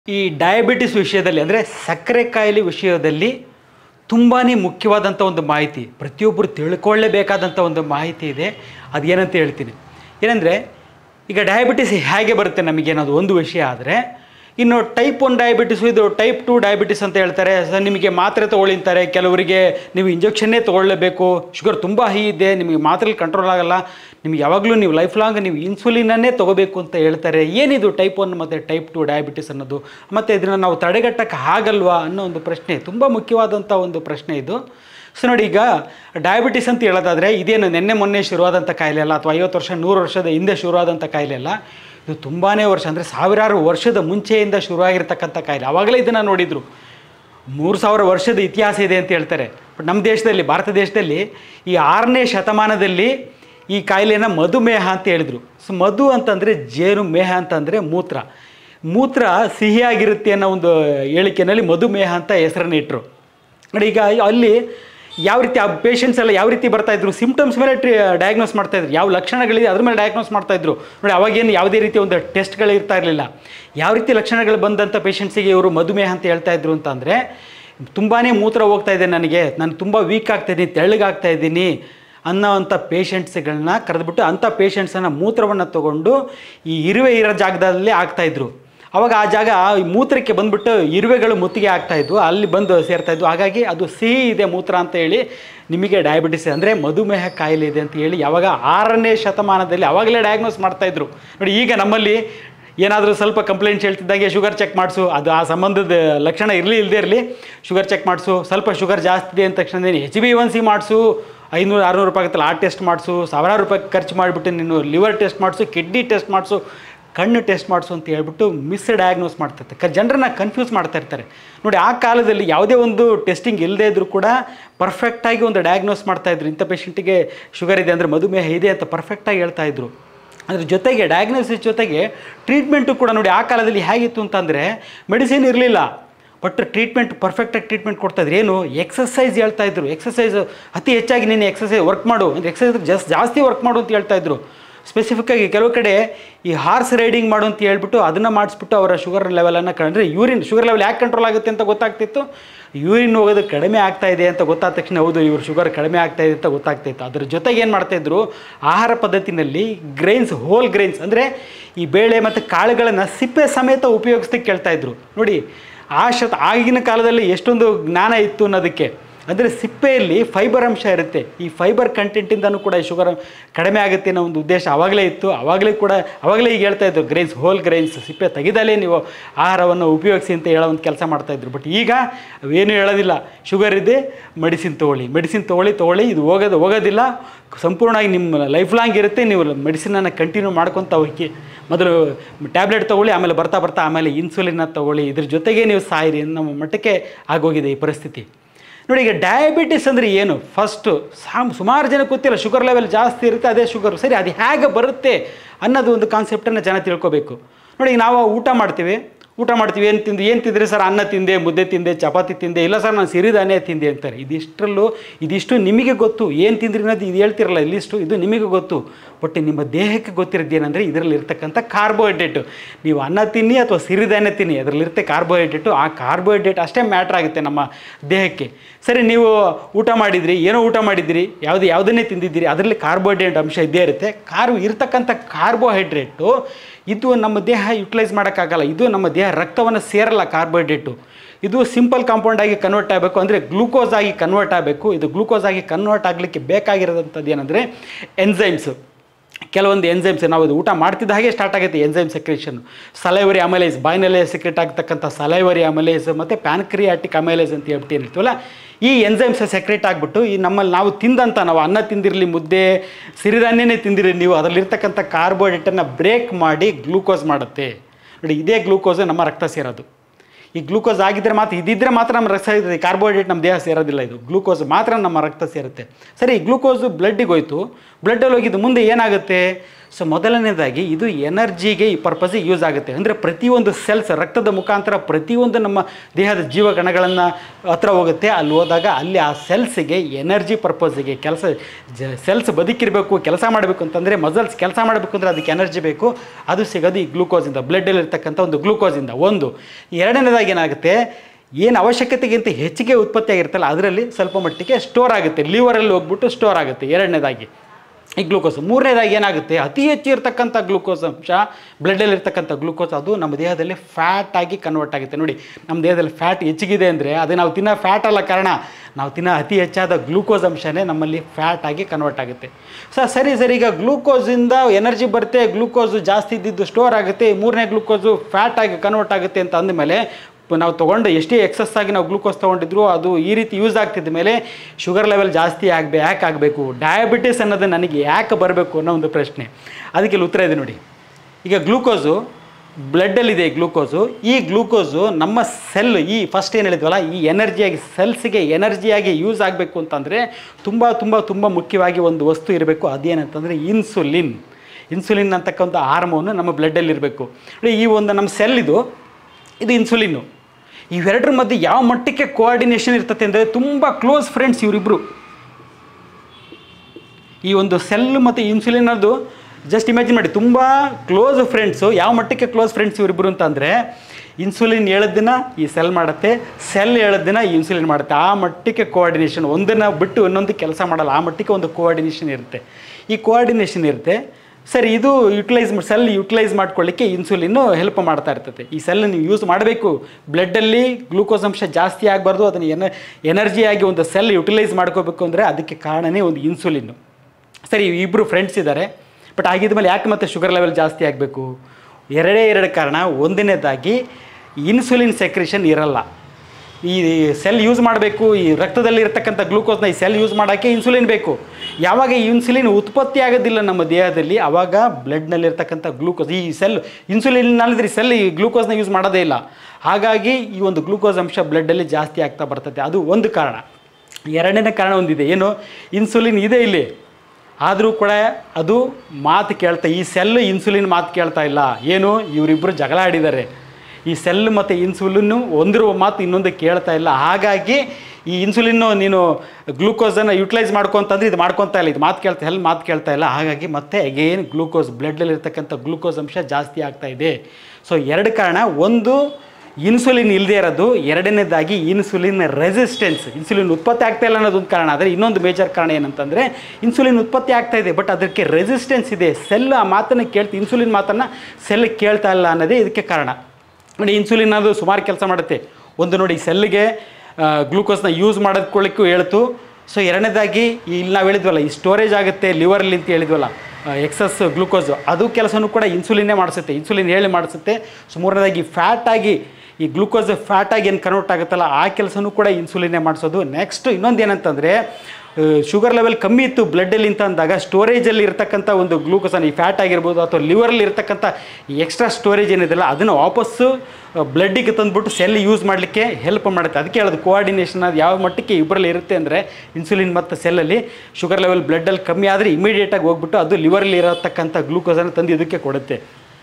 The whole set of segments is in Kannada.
ಈ ಡಯಾಬಿಟಿಸ್ ವಿಷಯದಲ್ಲಿ ಅಂದರೆ ಸಕ್ಕರೆ ಕಾಯಿಲೆ ವಿಷಯದಲ್ಲಿ ತುಂಬಾ ಮುಖ್ಯವಾದಂಥ ಒಂದು ಮಾಹಿತಿ ಪ್ರತಿಯೊಬ್ಬರು ತಿಳ್ಕೊಳ್ಳೇಬೇಕಾದಂಥ ಒಂದು ಮಾಹಿತಿ ಇದೆ ಅದೇನಂತ ಹೇಳ್ತೀನಿ ಏನಂದರೆ ಈಗ ಡಯಾಬಿಟಿಸ್ ಹೇಗೆ ಬರುತ್ತೆ ನಮಗೇನದು ಒಂದು ವಿಷಯ ಆದರೆ ಇನ್ನು ಟೈಪ್ ಒನ್ ಡಯಾಬಿಟಿಸ್ ಇದು ಟೈಪ್ ಟು ಡಯಾಬಿಟಿಸ್ ಅಂತ ಹೇಳ್ತಾರೆ ಸರ್ ನಿಮಗೆ ಮಾತ್ರೆ ತೊಗೊಳ್ಳಿ ಅಂತಾರೆ ಕೆಲವರಿಗೆ ನೀವು ಇಂಜೆಕ್ಷನ್ನೇ ತೊಗೊಳ್ಳೇಬೇಕು ಶುಗರ್ ತುಂಬ ಹೈ ಇದೆ ನಿಮಗೆ ಮಾತ್ರೆಲಿ ಕಂಟ್ರೋಲ್ ಆಗಲ್ಲ ನಿಮ್ಗೆ ಯಾವಾಗಲೂ ನೀವು ಲೈಫ್ ಲಾಂಗ್ ನೀವು ಇನ್ಸುಲಿನನ್ನೇ ತೊಗೋಬೇಕು ಅಂತ ಹೇಳ್ತಾರೆ ಏನಿದು ಟೈಪ್ ಒನ್ ಮತ್ತು ಟೈಪ್ ಟು ಡಯಾಬಿಟಿಸ್ ಅನ್ನೋದು ಮತ್ತು ಇದನ್ನು ನಾವು ತಡೆಗಟ್ಟಕ್ಕೆ ಆಗಲ್ವಾ ಅನ್ನೋ ಒಂದು ಪ್ರಶ್ನೆ ತುಂಬ ಮುಖ್ಯವಾದಂಥ ಒಂದು ಪ್ರಶ್ನೆ ಇದು ಸೊ ನೋಡಿ ಈಗ ಡಯಾಬಿಟಿಸ್ ಅಂತ ಹೇಳೋದಾದರೆ ಇದೇನು ನಿನ್ನೆ ಮೊನ್ನೆ ಶುರುವಾದಂಥ ಕಾಯಿಲೆ ಅಲ್ಲ ಅಥವಾ ಐವತ್ತು ವರ್ಷ ನೂರು ವರ್ಷದ ಹಿಂದೆ ಶುರುವಾದಂಥ ಕಾಯಿಲೆ ಅಲ್ಲ ಇದು ತುಂಬಾ ವರ್ಷ ಅಂದರೆ ಸಾವಿರಾರು ವರ್ಷದ ಮುಂಚೆಯಿಂದ ಶುರುವಾಗಿರ್ತಕ್ಕಂಥ ಕಾಯಿಲೆ ಆವಾಗಲೇ ಇದನ್ನು ನೋಡಿದರು ಮೂರು ಸಾವಿರ ವರ್ಷದ ಇತಿಹಾಸ ಇದೆ ಅಂತ ಹೇಳ್ತಾರೆ ಬಟ್ ನಮ್ಮ ದೇಶದಲ್ಲಿ ಭಾರತ ದೇಶದಲ್ಲಿ ಈ ಆರನೇ ಶತಮಾನದಲ್ಲಿ ಈ ಕಾಯಿಲೆನ ಮಧುಮೇಹ ಅಂತ ಹೇಳಿದರು ಸೊ ಮಧು ಅಂತಂದರೆ ಜೇನು ಮೇಹ ಅಂತಂದರೆ ಮೂತ್ರ ಮೂತ್ರ ಸಿಹಿಯಾಗಿರುತ್ತೆ ಅನ್ನೋ ಒಂದು ಹೇಳಿಕೆನಲ್ಲಿ ಮಧುಮೇಹ ಅಂತ ಹೆಸರನ್ನು ಇಟ್ಟರು ನೋಡಿ ಈಗ ಅಲ್ಲಿ ಯಾವ ರೀತಿ ಆ ಪೇಷಂಟ್ಸ್ ಎಲ್ಲ ಯಾವ ರೀತಿ ಬರ್ತಾ ಇದ್ರು ಸಿಂಪ್ಟಮ್ಸ್ ಮೇಲೆ ಟ್ರಿ ಡಯಾಗ್ನೋಸ್ ಮಾಡ್ತಾ ಇದ್ರು ಯಾವ ಲಕ್ಷಣಗಳಿದೆ ಅದ್ರ ಮೇಲೆ ಡಯಾಗ್ನೋಸ್ ಮಾಡ್ತಾ ಇದ್ರು ನೋಡಿ ಅವಾಗೇನು ಯಾವುದೇ ರೀತಿ ಒಂದು ಟೆಸ್ಟ್ಗಳು ಇರ್ತಾ ಇರಲಿಲ್ಲ ಯಾವ ರೀತಿ ಲಕ್ಷಣಗಳು ಬಂದಂಥ ಪೇಷಂಟ್ಸಿಗೆ ಇವರು ಮಧುಮೇಹ ಅಂತ ಹೇಳ್ತಾ ಇದ್ರು ಅಂತಂದರೆ ತುಂಬಾ ಮೂತ್ರ ಹೋಗ್ತಾ ಇದೆ ನನಗೆ ನಾನು ತುಂಬ ವೀಕ್ ಆಗ್ತಾ ಇದ್ದೀನಿ ತೆಳ್ಳಗಾಗ್ತಾ ಇದ್ದೀನಿ ಅನ್ನೋವಂಥ ಪೇಷಂಟ್ಸ್ಗಳನ್ನ ಕರೆದುಬಿಟ್ಟು ಅಂಥ ಪೇಷಂಟ್ಸನ್ನು ಮೂತ್ರವನ್ನು ತಗೊಂಡು ಈ ಇರುವೆ ಇರೋ ಜಾಗದಲ್ಲಿ ಆಗ್ತಾಯಿದ್ರು ಅವಾಗ ಆ ಜಾಗ ಈ ಮೂತ್ರಕ್ಕೆ ಬಂದ್ಬಿಟ್ಟು ಇರುವೆಗಳು ಮುತ್ತಿಗೆ ಆಗ್ತಾ ಇದ್ವು ಅಲ್ಲಿ ಬಂದು ಸೇರ್ತಾ ಇದ್ವು ಹಾಗಾಗಿ ಅದು ಸಿಹಿ ಇದೆ ಮೂತ್ರ ಅಂತ ಹೇಳಿ ನಿಮಗೆ ಡಯಾಬಿಟಿಸ್ ಅಂದರೆ ಮಧುಮೇಹ ಕಾಯಿಲೆ ಇದೆ ಅಂತ ಹೇಳಿ ಯಾವಾಗ ಆರನೇ ಶತಮಾನದಲ್ಲಿ ಅವಾಗಲೇ ಡಯಾಗ್ನೋಸ್ ಮಾಡ್ತಾಯಿದ್ರು ನೋಡಿ ಈಗ ನಮ್ಮಲ್ಲಿ ಏನಾದರೂ ಸ್ವಲ್ಪ ಕಂಪ್ಲೇಂಟ್ಸ್ ಹೇಳ್ತಿದ್ದಾಗೆ ಶುಗರ್ ಚೆಕ್ ಮಾಡಿಸು ಅದು ಆ ಸಂಬಂಧದ ಲಕ್ಷಣ ಇರಲಿ ಇಲ್ಲದೇ ಇರಲಿ ಶುಗರ್ ಚೆಕ್ ಮಾಡಿಸು ಸ್ವಲ್ಪ ಶುಗರ್ ಜಾಸ್ತಿ ಇದೆ ಅಂದ ತಕ್ಷಣ ಎಚ್ ಬಿ ಒನ್ ಸಿ ಮಾಡಿಸು ಐನೂರು ಆರುನೂರು ರೂಪಾಯಿ ಆಗುತ್ತಲ್ಲ ಆ ಟೆಸ್ಟ್ ಮಾಡಿಸು ಸಾವಿರಾರು ರೂಪಾಯಿ ಖರ್ಚು ಮಾಡಿಬಿಟ್ಟು ನೀನು ಲಿವರ್ ಟೆಸ್ಟ್ ಮಾಡಿಸು ಕಿಡ್ನಿ ಟೆಸ್ಟ್ ಮಾಡಿಸು ಕಣ್ಣು ಟೆಸ್ಟ್ ಮಾಡಿಸು ಅಂತ ಹೇಳ್ಬಿಟ್ಟು ಮಿಸ್ ಡಯಾಗ್ನೋಸ್ ಮಾಡ್ತಿರ್ತಾರೆ ಕ ಜನರನ್ನ ಕನ್ಫ್ಯೂಸ್ ಮಾಡ್ತಾ ಇರ್ತಾರೆ ನೋಡಿ ಆ ಕಾಲದಲ್ಲಿ ಯಾವುದೇ ಒಂದು ಟೆಸ್ಟಿಂಗ್ ಇಲ್ಲದೇ ಇದ್ದರೂ ಕೂಡ ಪರ್ಫೆಕ್ಟಾಗಿ ಒಂದು ಡಯಾಗ್ನೋಸ್ ಮಾಡ್ತಾಯಿದ್ರು ಇಂಥ ಪೇಷಂಟಿಗೆ ಶುಗರ್ ಇದೆ ಅಂದರೆ ಮಧುಮೇಹ ಇದೆ ಅಂತ ಪರ್ಫೆಕ್ಟಾಗಿ ಹೇಳ್ತಾ ಇದ್ರು ಅದ್ರ ಜೊತೆಗೆ ಡಯಾಗ್ನೋಸಿಸ್ ಜೊತೆಗೆ ಟ್ರೀಟ್ಮೆಂಟು ಕೂಡ ನೋಡಿ ಆ ಕಾಲದಲ್ಲಿ ಹೇಗಿತ್ತು ಅಂತಂದರೆ ಮೆಡಿಸಿನ್ ಇರಲಿಲ್ಲ ಬಟ್ ಟ್ರೀಟ್ಮೆಂಟ್ ಪರ್ಫೆಕ್ಟಾಗಿ ಟ್ರೀಟ್ಮೆಂಟ್ ಕೊಡ್ತಾಯಿದ್ರು ಏನು ಎಕ್ಸಸೈಸ್ ಹೇಳ್ತಾ ಇದ್ರು ಎಕ್ಸಸೈಸ್ ಅತಿ ಹೆಚ್ಚಾಗಿ ನೀನು ಎಕ್ಸಸೈಸ್ ವರ್ಕ್ ಮಾಡು ಅಂದರೆ ಎಕ್ಸಸೈಸ್ ಜಾಸ್ತಿ ಜಾಸ್ತಿ ವರ್ಕ್ ಮಾಡು ಅಂತ ಹೇಳ್ತಾ ಇದ್ರು ಸ್ಪೆಸಿಫಿಕ್ಕಾಗಿ ಕೆಲವು ಕಡೆ ಈ ಹಾರ್ಸ್ ರೈಡಿಂಗ್ ಮಾಡು ಅಂತ ಹೇಳ್ಬಿಟ್ಟು ಅದನ್ನು ಮಾಡಿಸ್ಬಿಟ್ಟು ಅವರ ಶುಗರ್ ಲೆವೆಲನ್ನು ಕಂಡ್ರೆ ಯೂರಿನ್ ಶುಗರ್ ಲೆವೆಲ್ ಯಾಕೆ ಕಂಟ್ರೋಲ್ ಆಗುತ್ತೆ ಅಂತ ಗೊತ್ತಾಗ್ತಿತ್ತು ಯೂರಿನ್ ಹೋಗೋದು ಕಡಿಮೆ ಆಗ್ತಾ ಇದೆ ಅಂತ ಗೊತ್ತಾದ ತಕ್ಷಣ ಹೌದು ಇವರು ಶುಗರ್ ಕಡಿಮೆ ಆಗ್ತಾ ಇದೆ ಅಂತ ಗೊತ್ತಾಗ್ತಾಯಿತ್ತು ಅದ್ರ ಜೊತೆಗೆ ಏನು ಮಾಡ್ತಾಯಿದ್ರು ಆಹಾರ ಪದ್ಧತಿನಲ್ಲಿ ಗ್ರೈನ್ಸ್ ಹೋಲ್ ಗ್ರೈನ್ಸ್ ಅಂದರೆ ಈ ಬೇಳೆ ಮತ್ತು ಕಾಳುಗಳನ್ನು ಸಿಪ್ಪೆ ಸಮೇತ ಉಪಯೋಗಿಸ್ಲಿಕ್ಕೆ ಕೇಳ್ತಾಯಿದ್ರು ನೋಡಿ ಆ ಶತ ಆಗಿನ ಕಾಲದಲ್ಲಿ ಎಷ್ಟೊಂದು ಜ್ಞಾನ ಇತ್ತು ಅನ್ನೋದಕ್ಕೆ ಅಂದರೆ ಸಿಪ್ಪೆಯಲ್ಲಿ ಫೈಬರ್ ಅಂಶ ಇರುತ್ತೆ ಈ ಫೈಬರ್ ಕಂಟೆಂಟಿಂದನೂ ಕೂಡ ಈ ಶುಗರ್ ಕಡಿಮೆ ಆಗುತ್ತೆ ಅನ್ನೋ ಒಂದು ಉದ್ದೇಶ ಆವಾಗಲೇ ಇತ್ತು ಆವಾಗಲೇ ಕೂಡ ಆವಾಗಲೇ ಈಗ ಹೇಳ್ತಾ ಇದ್ರು ಗ್ರೈನ್ಸ್ ಹೋಲ್ ಗ್ರೈನ್ಸ್ ಸಿಪ್ಪೆ ತೆಗೆದಲೇ ನೀವು ಆಹಾರವನ್ನು ಉಪಯೋಗಿಸಿ ಅಂತ ಹೇಳೋ ಒಂದು ಕೆಲಸ ಮಾಡ್ತಾಯಿದ್ರು ಬಟ್ ಈಗ ಅವೇನು ಹೇಳೋದಿಲ್ಲ ಶುಗರ್ ಇದೆ ಮೆಡಿಸಿನ್ ತೊಗೊಳ್ಳಿ ಮೆಡಿಸಿನ್ ತೊಗೊಳ್ಳಿ ತೊಗೊಳ್ಳಿ ಇದು ಹೋಗೋದು ಹೋಗೋದಿಲ್ಲ ಸಂಪೂರ್ಣವಾಗಿ ನಿಮ್ಮ ಲೈಫ್ ಲಾಂಗ್ ಇರುತ್ತೆ ನೀವು ಮೆಡಿಸಿನನ್ನು ಕಂಟಿನ್ಯೂ ಮಾಡ್ಕೊತ ಹೋಗಿ ಮೊದಲು ಟ್ಯಾಬ್ಲೆಟ್ ತೊಗೊಳ್ಳಿ ಆಮೇಲೆ ಬರ್ತಾ ಬರ್ತಾ ಆಮೇಲೆ ಇನ್ಸುಲಿನ್ನ ತೊಗೊಳ್ಳಿ ಇದ್ರ ಜೊತೆಗೆ ನೀವು ಸಾಯಿರಿ ನಮ್ಮ ಮಟ್ಟಕ್ಕೆ ಆಗೋಗಿದೆ ಈ ಪರಿಸ್ಥಿತಿ ನೋಡಿ ಈಗ ಡಯಾಬಿಟಿಸ್ ಅಂದರೆ ಏನು ಫಸ್ಟು ಸಾಮ್ ಸುಮಾರು ಜನ ಗೊತ್ತಿಲ್ಲ ಶುಗರ್ ಲೆವೆಲ್ ಜಾಸ್ತಿ ಇರುತ್ತೆ ಅದೇ ಶುಗರ್ ಸರಿ ಅದು ಹೇಗೆ ಬರುತ್ತೆ ಅನ್ನೋದು ಒಂದು ಕಾನ್ಸೆಪ್ಟನ್ನು ಜನ ತಿಳ್ಕೊಬೇಕು ನೋಡಿ ಈಗ ನಾವು ಊಟ ಮಾಡ್ತೀವಿ ಊಟ ಮಾಡ್ತೀವಿ ಏನು ತಿಂದು ಏನು ತಿಂದರೆ ಸರ್ ಅನ್ನ ತಿಂದೆ ಮುದ್ದೆ ತಿಂದೆ ಚಪಾತಿ ತಿಂದೆ ಇಲ್ಲ ಸರ್ ನಾನು ಸಿರಿಧಾನ್ಯ ತಿಂದೆ ಅಂತಾರೆ ಇದಿಷ್ಟರಲ್ಲೂ ಇದಿಷ್ಟು ನಿಮಗೆ ಗೊತ್ತು ಏನು ತಿಂದ್ರಿ ಅನ್ನೋದು ಇದು ಹೇಳ್ತಿರಲ್ಲ ಇಲ್ಲಿಷ್ಟು ಇದು ನಿಮಗೆ ಗೊತ್ತು ಬಟ್ ನಿಮ್ಮ ದೇಹಕ್ಕೆ ಗೊತ್ತಿರೋದು ಏನಂದರೆ ಇದರಲ್ಲಿ ಇರ್ತಕ್ಕಂಥ ಕಾರ್ಬೋಹೈಡ್ರೇಟು ನೀವು ಅನ್ನ ತಿನ್ನಿ ಅಥವಾ ಸಿರಿಧಾನ್ಯ ತಿನ್ನಿ ಅದರಲ್ಲಿರುತ್ತೆ ಕಾರ್ಬೋಹೈಡ್ರೇಟು ಆ ಕಾರ್ಬೋಹೈಡ್ರೇಟ್ ಅಷ್ಟೇ ಮ್ಯಾಟ್ರ್ ಆಗುತ್ತೆ ನಮ್ಮ ದೇಹಕ್ಕೆ ಸರಿ ನೀವು ಊಟ ಮಾಡಿದ್ರಿ ಏನೋ ಊಟ ಮಾಡಿದ್ದೀರಿ ಯಾವುದು ಯಾವುದನ್ನೇ ತಿಂದಿದ್ದೀರಿ ಅದರಲ್ಲಿ ಕಾರ್ಬೋಹೈಡ್ರೇಟ್ ಅಂಶ ಇದ್ದೇ ಇರುತ್ತೆ ಕಾರು ಇರ್ತಕ್ಕಂಥ ಕಾರ್ಬೋಹೈಡ್ರೇಟು ಇದು ನಮ್ಮ ದೇಹ ಯುಟಿಲೈಸ್ ಮಾಡೋಕ್ಕಾಗಲ್ಲ ಇದು ನಮ್ಮ ದೇಹ ರಕ್ತವನ್ನು ಸೇರಲ್ಲ ಕಾರ್ಬೋಹೈಡ್ರೇಟು ಇದು ಸಿಂಪಲ್ ಕಾಂಪೌಂಡ್ ಆಗಿ ಕನ್ವರ್ಟ್ ಆಗಬೇಕು ಅಂದರೆ ಗ್ಲೂಕೋಸ್ ಆಗಿ ಕನ್ವರ್ಟ್ ಆಗಬೇಕು ಇದು ಗ್ಲೂಕೋಸ್ ಆಗಿ ಕನ್ವರ್ಟ್ ಆಗಲಿಕ್ಕೆ ಬೇಕಾಗಿರೋದಂಥದ್ದು ಏನಂದರೆ ಎನ್ಸೈಮ್ಸು ಕೆಲವೊಂದು ಎನ್ಸೈಮ್ಸ್ ನಾವು ಇದು ಊಟ ಮಾಡ್ತಿದ್ದ ಹಾಗೆ ಸ್ಟಾರ್ಟ್ ಆಗುತ್ತೆ ಎನ್ಸೈಮ್ ಸೆಕ್ರೇಷನ್ ಸಲೈವರಿ ಅಮಲೈಸ್ ಬಾಯ್ನಲ್ಲೇ ಸೆಕ್ರೆಟ್ ಆಗ್ತಕ್ಕಂಥ ಸಲೈವರಿ ಅಮಲೈಸ್ ಮತ್ತು ಪ್ಯಾನ್ಕ್ರಿಯಾಟಿಕ್ ಅಮಲೈಸ್ ಅಂತ ಹೇಳ್ಬಿಟ್ಟು ಏನಿರ್ತೀವಲ್ಲ ಈ ಎನ್ಸೈಮ್ಸ್ ಸೆಕ್ರೇಟ್ ಆಗಿಬಿಟ್ಟು ಈ ನಮ್ಮಲ್ಲಿ ನಾವು ತಿಂದಂಥ ನಾವು ಅನ್ನ ತಿಂದಿರಲಿ ಮುದ್ದೆ ಸಿರಿಧಾನ್ಯನೇ ತಿಂದಿರಲಿ ನೀವು ಅದರಲ್ಲಿರ್ತಕ್ಕಂಥ ಕಾರ್ಬೋಹೈಡ್ರೇಟನ್ನು ಬ್ರೇಕ್ ಮಾಡಿ ಗ್ಲೂಕೋಸ್ ಮಾಡುತ್ತೆ ನೋಡಿ ಇದೇ ಗ್ಲೂಕೋಸ್ ನಮ್ಮ ರಕ್ತ ಸೇರೋದು ಈ ಗ್ಲೂಕೋಸ್ ಆಗಿದ್ದರೆ ಮಾತ್ರ ಇದಿದ್ದರೆ ಮಾತ್ರ ನಮ್ಮ ರಕ್ತ ಸೇರುತ್ತೆ ಕಾರ್ಬೋಹೈಡ್ರೇಟ್ ನಮ್ಮ ದೇಹ ಸೇರೋದಿಲ್ಲ ಇದು ಗ್ಲೂಕೋಸ್ ಮಾತ್ರ ನಮ್ಮ ರಕ್ತ ಸೇರುತ್ತೆ ಸರಿ ಗ್ಲೂಕೋಸು ಬ್ಲಡ್ಡಿಗೆ ಹೋಯ್ತು ಬ್ಲಡ್ಡಲ್ಲಿ ಹೋಗಿದ್ದು ಮುಂದೆ ಏನಾಗುತ್ತೆ ಸೊ ಮೊದಲನೇದಾಗಿ ಇದು ಎನರ್ಜಿಗೆ ಈ ಪರ್ಪಸ್ಸಿಗೆ ಯೂಸ್ ಆಗುತ್ತೆ ಅಂದರೆ ಪ್ರತಿಯೊಂದು ಸೆಲ್ಸ್ ರಕ್ತದ ಮುಖಾಂತರ ಪ್ರತಿಯೊಂದು ನಮ್ಮ ದೇಹದ ಜೀವಕಣಗಳನ್ನು ಹತ್ರ ಹೋಗುತ್ತೆ ಅಲ್ಲಿ ಹೋದಾಗ ಅಲ್ಲಿ ಆ ಸೆಲ್ಸಿಗೆ ಎನರ್ಜಿ ಪರ್ಪಸ್ಸಿಗೆ ಕೆಲಸ ಜ ಸೆಲ್ಸ್ ಬದುಕಿರಬೇಕು ಕೆಲಸ ಮಾಡಬೇಕು ಅಂತಂದರೆ ಮಸಲ್ಸ್ ಕೆಲಸ ಮಾಡಬೇಕು ಅಂದರೆ ಅದಕ್ಕೆ ಎನರ್ಜಿ ಬೇಕು ಅದು ಸಿಗೋದು ಈ ಗ್ಲೂಕೋಸಿಂದ ಬ್ಲಡ್ಡಲ್ಲಿ ಇರ್ತಕ್ಕಂಥ ಒಂದು ಗ್ಲೂಕೋಸಿಂದ ಒಂದು ಎರಡನೇದಾಗಿ ಏನಾಗುತ್ತೆ ಏನು ಅವಶ್ಯಕತೆಗಿಂತ ಹೆಚ್ಚಿಗೆ ಉತ್ಪತ್ತಿ ಆಗಿರುತ್ತಲ್ಲ ಅದರಲ್ಲಿ ಸ್ವಲ್ಪ ಮಟ್ಟಿಗೆ ಸ್ಟೋರ್ ಆಗುತ್ತೆ ಲಿವರಲ್ಲಿ ಹೋಗ್ಬಿಟ್ಟು ಸ್ಟೋರ್ ಆಗುತ್ತೆ ಎರಡನೇದಾಗಿ ಈ ಗ್ಲೂಕೋಸ್ ಮೂರನೇದಾಗಿ ಏನಾಗುತ್ತೆ ಅತಿ ಹೆಚ್ಚು ಇರ್ತಕ್ಕಂಥ ಗ್ಲೂಕೋಸ್ ಅಂಶ ಬ್ಲಡ್ಡಲ್ಲಿ ಇರ್ತಕ್ಕಂಥ ಗ್ಲೂಕೋಸ್ ಅದು ನಮ್ಮ ದೇಹದಲ್ಲಿ ಫ್ಯಾಟ್ ಆಗಿ ಕನ್ವರ್ಟ್ ಆಗುತ್ತೆ ನೋಡಿ ನಮ್ಮ ದೇಹದಲ್ಲಿ ಫ್ಯಾಟ್ ಹೆಚ್ಚಿಗಿದೆ ಅಂದರೆ ಅದು ನಾವು ತಿನ್ನೋ ಫ್ಯಾಟ್ ಅಲ್ಲ ಕಾರಣ ನಾವು ತಿನ್ನೋ ಅತಿ ಹೆಚ್ಚಾದ ಗ್ಲೂಕೋಸ್ ಅಂಶನೇ ನಮ್ಮಲ್ಲಿ ಫ್ಯಾಟ್ ಆಗಿ ಕನ್ವರ್ಟ್ ಆಗುತ್ತೆ ಸೊ ಸರಿ ಸರಿ ಈಗ ಗ್ಲೂಕೋಸಿಂದ ಎನರ್ಜಿ ಬರುತ್ತೆ ಗ್ಲೂಕೋಸು ಜಾಸ್ತಿ ಇದ್ದಿದ್ದು ಸ್ಟೋರ್ ಆಗುತ್ತೆ ಮೂರನೇ ಗ್ಲೂಕೋಸು ಫ್ಯಾಟ್ ಆಗಿ ಕನ್ವರ್ಟ್ ಆಗುತ್ತೆ ಅಂತ ಅಂದಮೇಲೆ ನಾವು ತೊಗೊಂಡು ಎಷ್ಟೇ ಎಕ್ಸಸ್ ಆಗಿ ನಾವು ಗ್ಲೂಕೋಸ್ ತೊಗೊಂಡಿದ್ರು ಅದು ಈ ರೀತಿ ಯೂಸ್ ಆಗ್ತಿದ್ದ ಮೇಲೆ ಶುಗರ್ ಲೆವೆಲ್ ಜಾಸ್ತಿ ಆಗbe ಯಾಕೆ ಆಗಬೇಕು ಡಯಾಬಿಟಿಸ್ ಅನ್ನೋದು ನನಗೆ ಯಾಕೆ ಬರಬೇಕು ಅನ್ನೋ ಒಂದು ಪ್ರಶ್ನೆ ಅದಕ್ಕೆ ಇಲ್ಲಿ ಉತ್ತರ ಇದೆ ನೋಡಿ ಈಗ ಗ್ಲೂಕೋಸು ಬ್ಲಡ್ಡಲ್ಲಿದೆ ಗ್ಲೂಕೋಸು ಈ ಗ್ಲೂಕೋಸು ನಮ್ಮ ಸೆಲ್ ಈ ಫಸ್ಟ್ ಏನು ಹೇಳಿದ್ವಲ್ಲ ಈ ಎನರ್ಜಿಯಾಗಿ ಸೆಲ್ಸಿಗೆ ಎನರ್ಜಿಯಾಗಿ ಯೂಸ್ ಆಗಬೇಕು ಅಂತಂದರೆ ತುಂಬ ತುಂಬ ತುಂಬ ಮುಖ್ಯವಾಗಿ ಒಂದು ವಸ್ತು ಇರಬೇಕು ಅದೇನಂತಂದರೆ ಇನ್ಸುಲಿನ್ ಇನ್ಸುಲಿನ್ ಅಂತಕ್ಕಂಥ ಹಾರ್ಮೋನು ನಮ್ಮ ಬ್ಲಡ್ಡಲ್ಲಿ ಇರಬೇಕು ಈ ಒಂದು ನಮ್ಮ ಸೆಲ್ ಇದು ಇದು ಇನ್ಸುಲಿನ್ನು ಇವೆರಡರ ಮಧ್ಯೆ ಯಾವ ಮಟ್ಟಕ್ಕೆ ಕೋಆರ್ಡಿನೇಷನ್ ಇರ್ತದೆ ಅಂದರೆ ತುಂಬ ಕ್ಲೋಸ್ ಫ್ರೆಂಡ್ಸ್ ಇವರಿಬ್ಬರು ಈ ಒಂದು ಸೆಲ್ ಮತ್ತು ಇನ್ಸುಲಿನ್ ಅದು ಜಸ್ಟ್ ಇಮ್ಯಾಜಿನ್ ಮಾಡಿ ತುಂಬ ಕ್ಲೋಸ್ ಫ್ರೆಂಡ್ಸು ಯಾವ ಮಟ್ಟಕ್ಕೆ ಕ್ಲೋಸ್ ಫ್ರೆಂಡ್ಸ್ ಇವರಿಬ್ಬರು ಅಂತ ಅಂದರೆ ಇನ್ಸುಲಿನ್ ಹೇಳೋದ್ ದಿನ ಈ ಸೆಲ್ ಮಾಡುತ್ತೆ ಸೆಲ್ ಹೇಳೋದ್ ದಿನ ಈ ಇನ್ಸುಲಿನ್ ಮಾಡುತ್ತೆ ಆ ಮಟ್ಟಕ್ಕೆ ಕೋಆರ್ಡಿನೇಷನ್ ಒಂದನ್ನು ಬಿಟ್ಟು ಇನ್ನೊಂದು ಕೆಲಸ ಮಾಡಲ್ಲ ಆ ಮಟ್ಟಕ್ಕೆ ಒಂದು ಕೋಆರ್ಡಿನೇಷನ್ ಇರುತ್ತೆ ಈ ಕೋಆರ್ಡಿನೇಷನ್ ಇರುತ್ತೆ ಸರಿ ಇದು ಯುಟಿಲೈಸ್ ಸೆಲ್ ಯುಟಿಲೈಸ್ ಮಾಡ್ಕೊಳ್ಳಿಕ್ಕೆ ಇನ್ಸುಲಿನ್ನು ಹೆಲ್ಪ್ ಮಾಡ್ತಾ ಇರ್ತದೆ ಈ ಸೆಲ್ ನೀವು ಯೂಸ್ ಮಾಡಬೇಕು ಬ್ಲಡ್ಡಲ್ಲಿ ಗ್ಲೂಕೋಸ್ ಅಂಶ ಜಾಸ್ತಿ ಆಗಬಾರ್ದು ಅದನ್ನು ಎನ ಎನರ್ಜಿಯಾಗಿ ಒಂದು ಸೆಲ್ ಯುಟಿಲೈಸ್ ಮಾಡ್ಕೋಬೇಕು ಅಂದರೆ ಅದಕ್ಕೆ ಕಾರಣನೇ ಒಂದು ಇನ್ಸುಲಿನ್ನು ಸರಿ ಇಬ್ಬರು ಫ್ರೆಂಡ್ಸ್ ಇದ್ದಾರೆ ಬಟ್ ಆಗಿದ್ಮೇಲೆ ಯಾಕೆ ಮತ್ತೆ ಶುಗರ್ ಲೆವೆಲ್ ಜಾಸ್ತಿ ಆಗಬೇಕು ಎರಡೇ ಎರಡು ಕಾರಣ ಒಂದನೇದಾಗಿ ಇನ್ಸುಲಿನ್ ಸೆಕ್ರೇಷನ್ ಇರಲ್ಲ ಈ ಸೆಲ್ ಯೂಸ್ ಮಾಡಬೇಕು ಈ ರಕ್ತದಲ್ಲಿ ಇರ್ತಕ್ಕಂಥ ಗ್ಲೂಕೋಸ್ನ ಈ ಸೆಲ್ ಯೂಸ್ ಮಾಡೋಕ್ಕೆ ಇನ್ಸುಲಿನ್ ಬೇಕು ಯಾವಾಗ ಈ ಇನ್ಸುಲಿನ್ ಉತ್ಪತ್ತಿ ಆಗೋದಿಲ್ಲ ನಮ್ಮ ದೇಹದಲ್ಲಿ ಆವಾಗ ಬ್ಲಡ್ನಲ್ಲಿರ್ತಕ್ಕಂಥ ಗ್ಲೂಕೋಸ್ ಈ ಸೆಲ್ ಇನ್ಸುಲಿನ್ನಲ್ಲಿದ್ರೆ ಸೆಲ್ ಈ ಗ್ಲೂಕೋಸ್ನ ಯೂಸ್ ಮಾಡೋದೇ ಇಲ್ಲ ಹಾಗಾಗಿ ಈ ಒಂದು ಗ್ಲೂಕೋಸ್ ಅಂಶ ಬ್ಲಡ್ಡಲ್ಲಿ ಜಾಸ್ತಿ ಆಗ್ತಾ ಬರ್ತದೆ ಅದು ಒಂದು ಕಾರಣ ಎರಡನೇ ಕಾರಣ ಒಂದಿದೆ ಏನು ಇನ್ಸುಲಿನ್ ಇದೆ ಇಲ್ಲಿ ಆದರೂ ಕೂಡ ಅದು ಮಾತು ಕೇಳ್ತಾ ಈ ಸೆಲ್ ಇನ್ಸುಲಿನ್ ಮಾತು ಕೇಳ್ತಾ ಇಲ್ಲ ಏನು ಇವರಿಬ್ಬರು ಜಗಳ ಆಡಿದ್ದಾರೆ ಈ ಸೆಲ್ ಮತ್ತು ಇನ್ಸುಲಿನ್ನು ಒಂದಿರುವ ಮಾತು ಇನ್ನೊಂದು ಕೇಳ್ತಾ ಇಲ್ಲ ಹಾಗಾಗಿ ಈ ಇನ್ಸುಲಿನ್ನು ನೀನು ಗ್ಲೂಕೋಸನ್ನು ಯುಟಿಲೈಸ್ ಮಾಡ್ಕೊತಂದ್ರೆ ಇದು ಮಾಡ್ಕೊತಾ ಇಲ್ಲ ಇದು ಮಾತು ಕೇಳ್ತಾ ಹೆಲ್ ಮಾತು ಕೇಳ್ತಾ ಇಲ್ಲ ಹಾಗಾಗಿ ಮತ್ತೆ ಅಗೇನ್ ಗ್ಲೂಕೋಸ್ ಬ್ಲಡ್ಡಲ್ಲಿ ಇರ್ತಕ್ಕಂಥ ಗ್ಲೂಕೋಸ್ ಅಂಶ ಜಾಸ್ತಿ ಆಗ್ತಾ ಇದೆ ಸೊ ಎರಡು ಕಾರಣ ಒಂದು ಇನ್ಸುಲಿನ್ ಇಲ್ಲದೆ ಇರೋದು ಎರಡನೇದಾಗಿ ಇನ್ಸುಲಿನ್ ರೆಸಿಸ್ಟೆನ್ಸ್ ಇನ್ಸುಲಿನ್ ಉತ್ಪತ್ತಿ ಆಗ್ತಾ ಇಲ್ಲ ಅನ್ನೋದೊಂದು ಕಾರಣ ಆದರೆ ಇನ್ನೊಂದು ಮೇಜರ್ ಕಾರಣ ಏನಂತಂದರೆ ಇನ್ಸುಲಿನ್ ಉತ್ಪತ್ತಿ ಆಗ್ತಾ ಇದೆ ಬಟ್ ಅದಕ್ಕೆ ರೆಸಿಸ್ಟೆನ್ಸ್ ಇದೆ ಸೆಲ್ ಆ ಮಾತನ್ನು ಕೇಳ್ತಾ ಇನ್ಸುಲಿನ್ ಮಾತನ್ನು ಸೆಲ್ ಕೇಳ್ತಾ ಇಲ್ಲ ಅನ್ನೋದೇ ಇದಕ್ಕೆ ಕಾರಣ ನೋಡಿ ಇನ್ಸುಲಿನ್ ಅದು ಸುಮಾರು ಕೆಲಸ ಮಾಡುತ್ತೆ ಒಂದು ನೋಡಿ ಸೆಲ್ಗೆ ಗ್ಲೂಕೋಸ್ನ ಯೂಸ್ ಮಾಡೋದ್ಕೊಳ್ಳಿಕ್ಕೂ ಹೇಳ್ತು ಸೊ ಎರಡನೇದಾಗಿ ಇಲ್ಲಿ ನಾವು ಹೇಳಿದ್ವಲ್ಲ ಈ ಸ್ಟೋರೇಜ್ ಆಗುತ್ತೆ ಲಿವರಲ್ಲಿ ಅಂತ ಹೇಳಿದ್ವಲ್ಲ ಎಕ್ಸಸ್ ಗ್ಲೂಕೋಸು ಅದು ಕೆಲಸನೂ ಕೂಡ ಇನ್ಸುಲಿನ್ನೇ ಮಾಡಿಸುತ್ತೆ ಇನ್ಸುಲಿನ್ ಹೇಳಿ ಮಾಡಿಸುತ್ತೆ ಸೊ ಮೂರನೇದಾಗಿ ಫ್ಯಾಟ್ ಆಗಿ ಈ ಗ್ಲೂಕೋಸ್ ಫ್ಯಾಟ್ ಆಗಿ ಏನು ಕನ್ವರ್ಟ್ ಆಗುತ್ತಲ್ಲ ಆ ಕೆಲಸನೂ ಕೂಡ ಇನ್ಸುಲಿನ್ನೇ ಮಾಡಿಸೋದು ನೆಕ್ಸ್ಟ್ ಇನ್ನೊಂದು ಏನಂತಂದರೆ ಶುಗರ್ ಲೆವೆಲ್ ಕಮ್ಮಿ ಇತ್ತು ಬ್ಲಡ್ಡಲ್ಲಿ ಅಂತ ಅಂದಾಗ ಸ್ಟೋರೇಜಲ್ಲಿ ಇರ್ತಕ್ಕಂಥ ಒಂದು ಗ್ಲೂಕೋಸನ್ನು ಈ ಫ್ಯಾಟ್ ಆಗಿರ್ಬೋದು ಅಥವಾ ಲಿವರಲ್ಲಿ ಇರ್ತಕ್ಕಂಥ ಈ ಎಕ್ಸ್ಟ್ರಾ ಸ್ಟೋರೇಜ್ ಏನಿದೆಯಲ್ಲ ಅದನ್ನು ವಾಪಸ್ಸು ಬ್ಲಡ್ಡಿಗೆ ತಂದುಬಿಟ್ಟು ಸೆಲ್ ಯೂಸ್ ಮಾಡಲಿಕ್ಕೆ ಹೆಲ್ಪ್ ಮಾಡುತ್ತೆ ಅದಕ್ಕೆ ಹೇಳೋದು ಕೋಆರ್ಡಿನೇಷನ್ ಅದು ಯಾವ ಮಟ್ಟಕ್ಕೆ ಇಬ್ಬರಲ್ಲಿ ಇರುತ್ತೆ ಅಂದರೆ ಇನ್ಸುಲಿನ್ ಮತ್ತು ಸೆಲ್ಲಲ್ಲಿ ಶುಗರ್ ಲೆವೆಲ್ ಬ್ಲಡ್ಡಲ್ಲಿ ಕಮ್ಮಿ ಆದರೆ ಇಮಿಡಿಯೇಟಾಗಿ ಹೋಗ್ಬಿಟ್ಟು ಅದು ಲಿವರಲ್ಲಿ ಇರತಕ್ಕಂಥ ಗ್ಲೂಕೋಸನ್ನು ತಂದು ಇದಕ್ಕೆ ಕೊಡುತ್ತೆ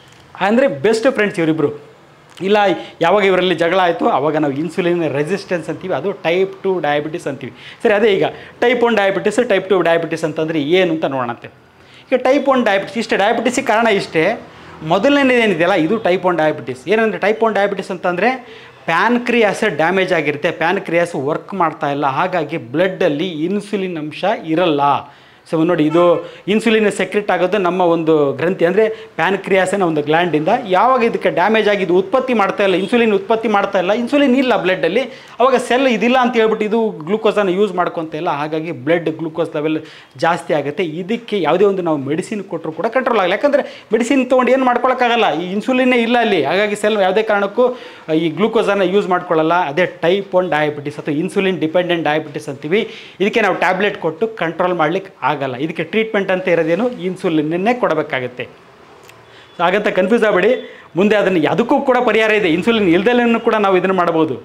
ಅಂದರೆ ಬೆಸ್ಟ್ ಫ್ರೆಂಡ್ಸ್ ಇವರಿಬ್ಬರು ಇಲ್ಲ ಯಾವಾಗ ಇವರಲ್ಲಿ ಜಗಳ ಆಯಿತು ಆವಾಗ ನಾವು ಇನ್ಸುಲಿನ್ ರೆಸಿಸ್ಟೆನ್ಸ್ ಅಂತೀವಿ ಅದು ಟೈಪ್ ಟು ಡಯಾಬಿಟಿಸ್ ಅಂತೀವಿ ಸರಿ ಅದೇ ಈಗ type one diabetes type two diabetes ಅಂತಂದರೆ ಏನು ಅಂತ ನೋಡೋಣಂತೆ ಈಗ ಟೈಪ್ ಒನ್ ಡಯಾಬಿಟಿಸ್ ಇಷ್ಟೇ ಡಯಾಬಿಟಿಸಿಗೆ ಕಾರಣ ಇಷ್ಟೇ ಮೊದಲನೇದು ಏನಿದೆಯಲ್ಲ ಇದು ಟೈಪ್ ಒನ್ ಡಯಾಬಿಟಿಸ್ ಏನಂದರೆ ಟೈಪ್ ಒನ್ ಡಯಾಬಿಟಿಸ್ ಅಂತಂದರೆ ಪ್ಯಾನ್ಕ್ರಿಯಾಸ್ ಡ್ಯಾಮೇಜ್ ಆಗಿರುತ್ತೆ ಪ್ಯಾನ್ಕ್ರಿಯಾಸ್ ವರ್ಕ್ ಮಾಡ್ತಾ ಇಲ್ಲ ಹಾಗಾಗಿ ಬ್ಲಡ್ಡಲ್ಲಿ ಇನ್ಸುಲಿನ್ ಅಂಶ ಇರಲ್ಲ ಸೊ ನೋಡಿ ಇದು ಇನ್ಸುಲಿನ್ ಸೆಕ್ರೆಟ್ ಆಗೋದು ನಮ್ಮ ಒಂದು ಗ್ರಂಥಿ ಅಂದರೆ ಪ್ಯಾನ್ಕ್ರಿಯಾಸಿನ ಒಂದು ಗ್ಲ್ಯಾಂಡಿಂದ ಯಾವಾಗ ಇದಕ್ಕೆ ಡ್ಯಾಮೇಜ್ ಆಗಿ ಇದು ಉತ್ಪತ್ತಿ ಮಾಡ್ತಾ ಇಲ್ಲ ಇನ್ಸುಲಿನ್ ಉತ್ಪತ್ತಿ ಮಾಡ್ತಾ ಇಲ್ಲ ಇನ್ಸುಲಿನ್ ಇಲ್ಲ ಬ್ಲಡ್ಡಲ್ಲಿ ಅವಾಗ ಸೆಲ್ ಇದಿಲ್ಲ ಅಂತ ಹೇಳ್ಬಿಟ್ಟು ಇದು ಗ್ಲೂಕೋಸನ್ನು ಯೂಸ್ ಮಾಡ್ಕೊತ ಇಲ್ಲ ಹಾಗಾಗಿ ಬ್ಲಡ್ ಗ್ಲೂಕೋಸ್ ಲೆವೆಲ್ ಜಾಸ್ತಿ ಆಗುತ್ತೆ ಇದಕ್ಕೆ ಯಾವುದೇ ಒಂದು ನಾವು ಮೆಡಿಸಿನ್ ಕೊಟ್ಟರು ಕೂಡ ಕಂಟ್ರೋಲ್ ಆಗಲ್ಲ ಯಾಕಂದರೆ ಮೆಡಿಸಿನ್ ತೊಗೊಂಡು ಏನು ಮಾಡ್ಕೊಳಕ್ಕಾಗಲ್ಲ ಈ ಇನ್ಸುಲಿನ್ನೇ ಇಲ್ಲ ಅಲ್ಲಿ ಹಾಗಾಗಿ ಸೆಲ್ ಯಾವುದೇ ಕಾರಣಕ್ಕೂ ಈ ಗ್ಲೂಕೋಸನ್ನು ಯೂಸ್ ಮಾಡ್ಕೊಳ್ಳಲ್ಲ ಅದೇ ಟೈಪ್ ಒನ್ ಡಯಾಬಿಟಿಸ್ ಅಥವಾ ಇನ್ಸುಲಿನ್ ಡಿಪೆಂಡೆಂಟ್ ಡಯಾಬಿಟಿಸ್ ಅಂತೀವಿ ಇದಕ್ಕೆ ನಾವು ಟ್ಯಾಬ್ಲೆಟ್ ಕೊಟ್ಟು ಕಂಟ್ರೋಲ್ ಮಾಡ್ಲಿಕ್ಕೆ ಆಗಲ್ಲ ಇದಕ್ಕೆ ಟ್ರೀಟ್ಮೆಂಟ್ ಅಂತ ಇರೋದೇನು ಇನ್ಸುಲಿನ್ನೇ ಕೊಡಬೇಕಾಗುತ್ತೆ ಸೊ ಹಾಗಂತ ಕನ್ಫ್ಯೂಸ್ ಆಗಬೇಡಿ ಮುಂದೆ ಅದನ್ನು ಯಾವುದಕ್ಕೂ ಕೂಡ ಪರಿಹಾರ ಇದೆ ಇನ್ಸುಲಿನ್ ಇಲ್ದಲೂ ಕೂಡ ನಾವು ಇದನ್ನು ಮಾಡ್ಬೋದು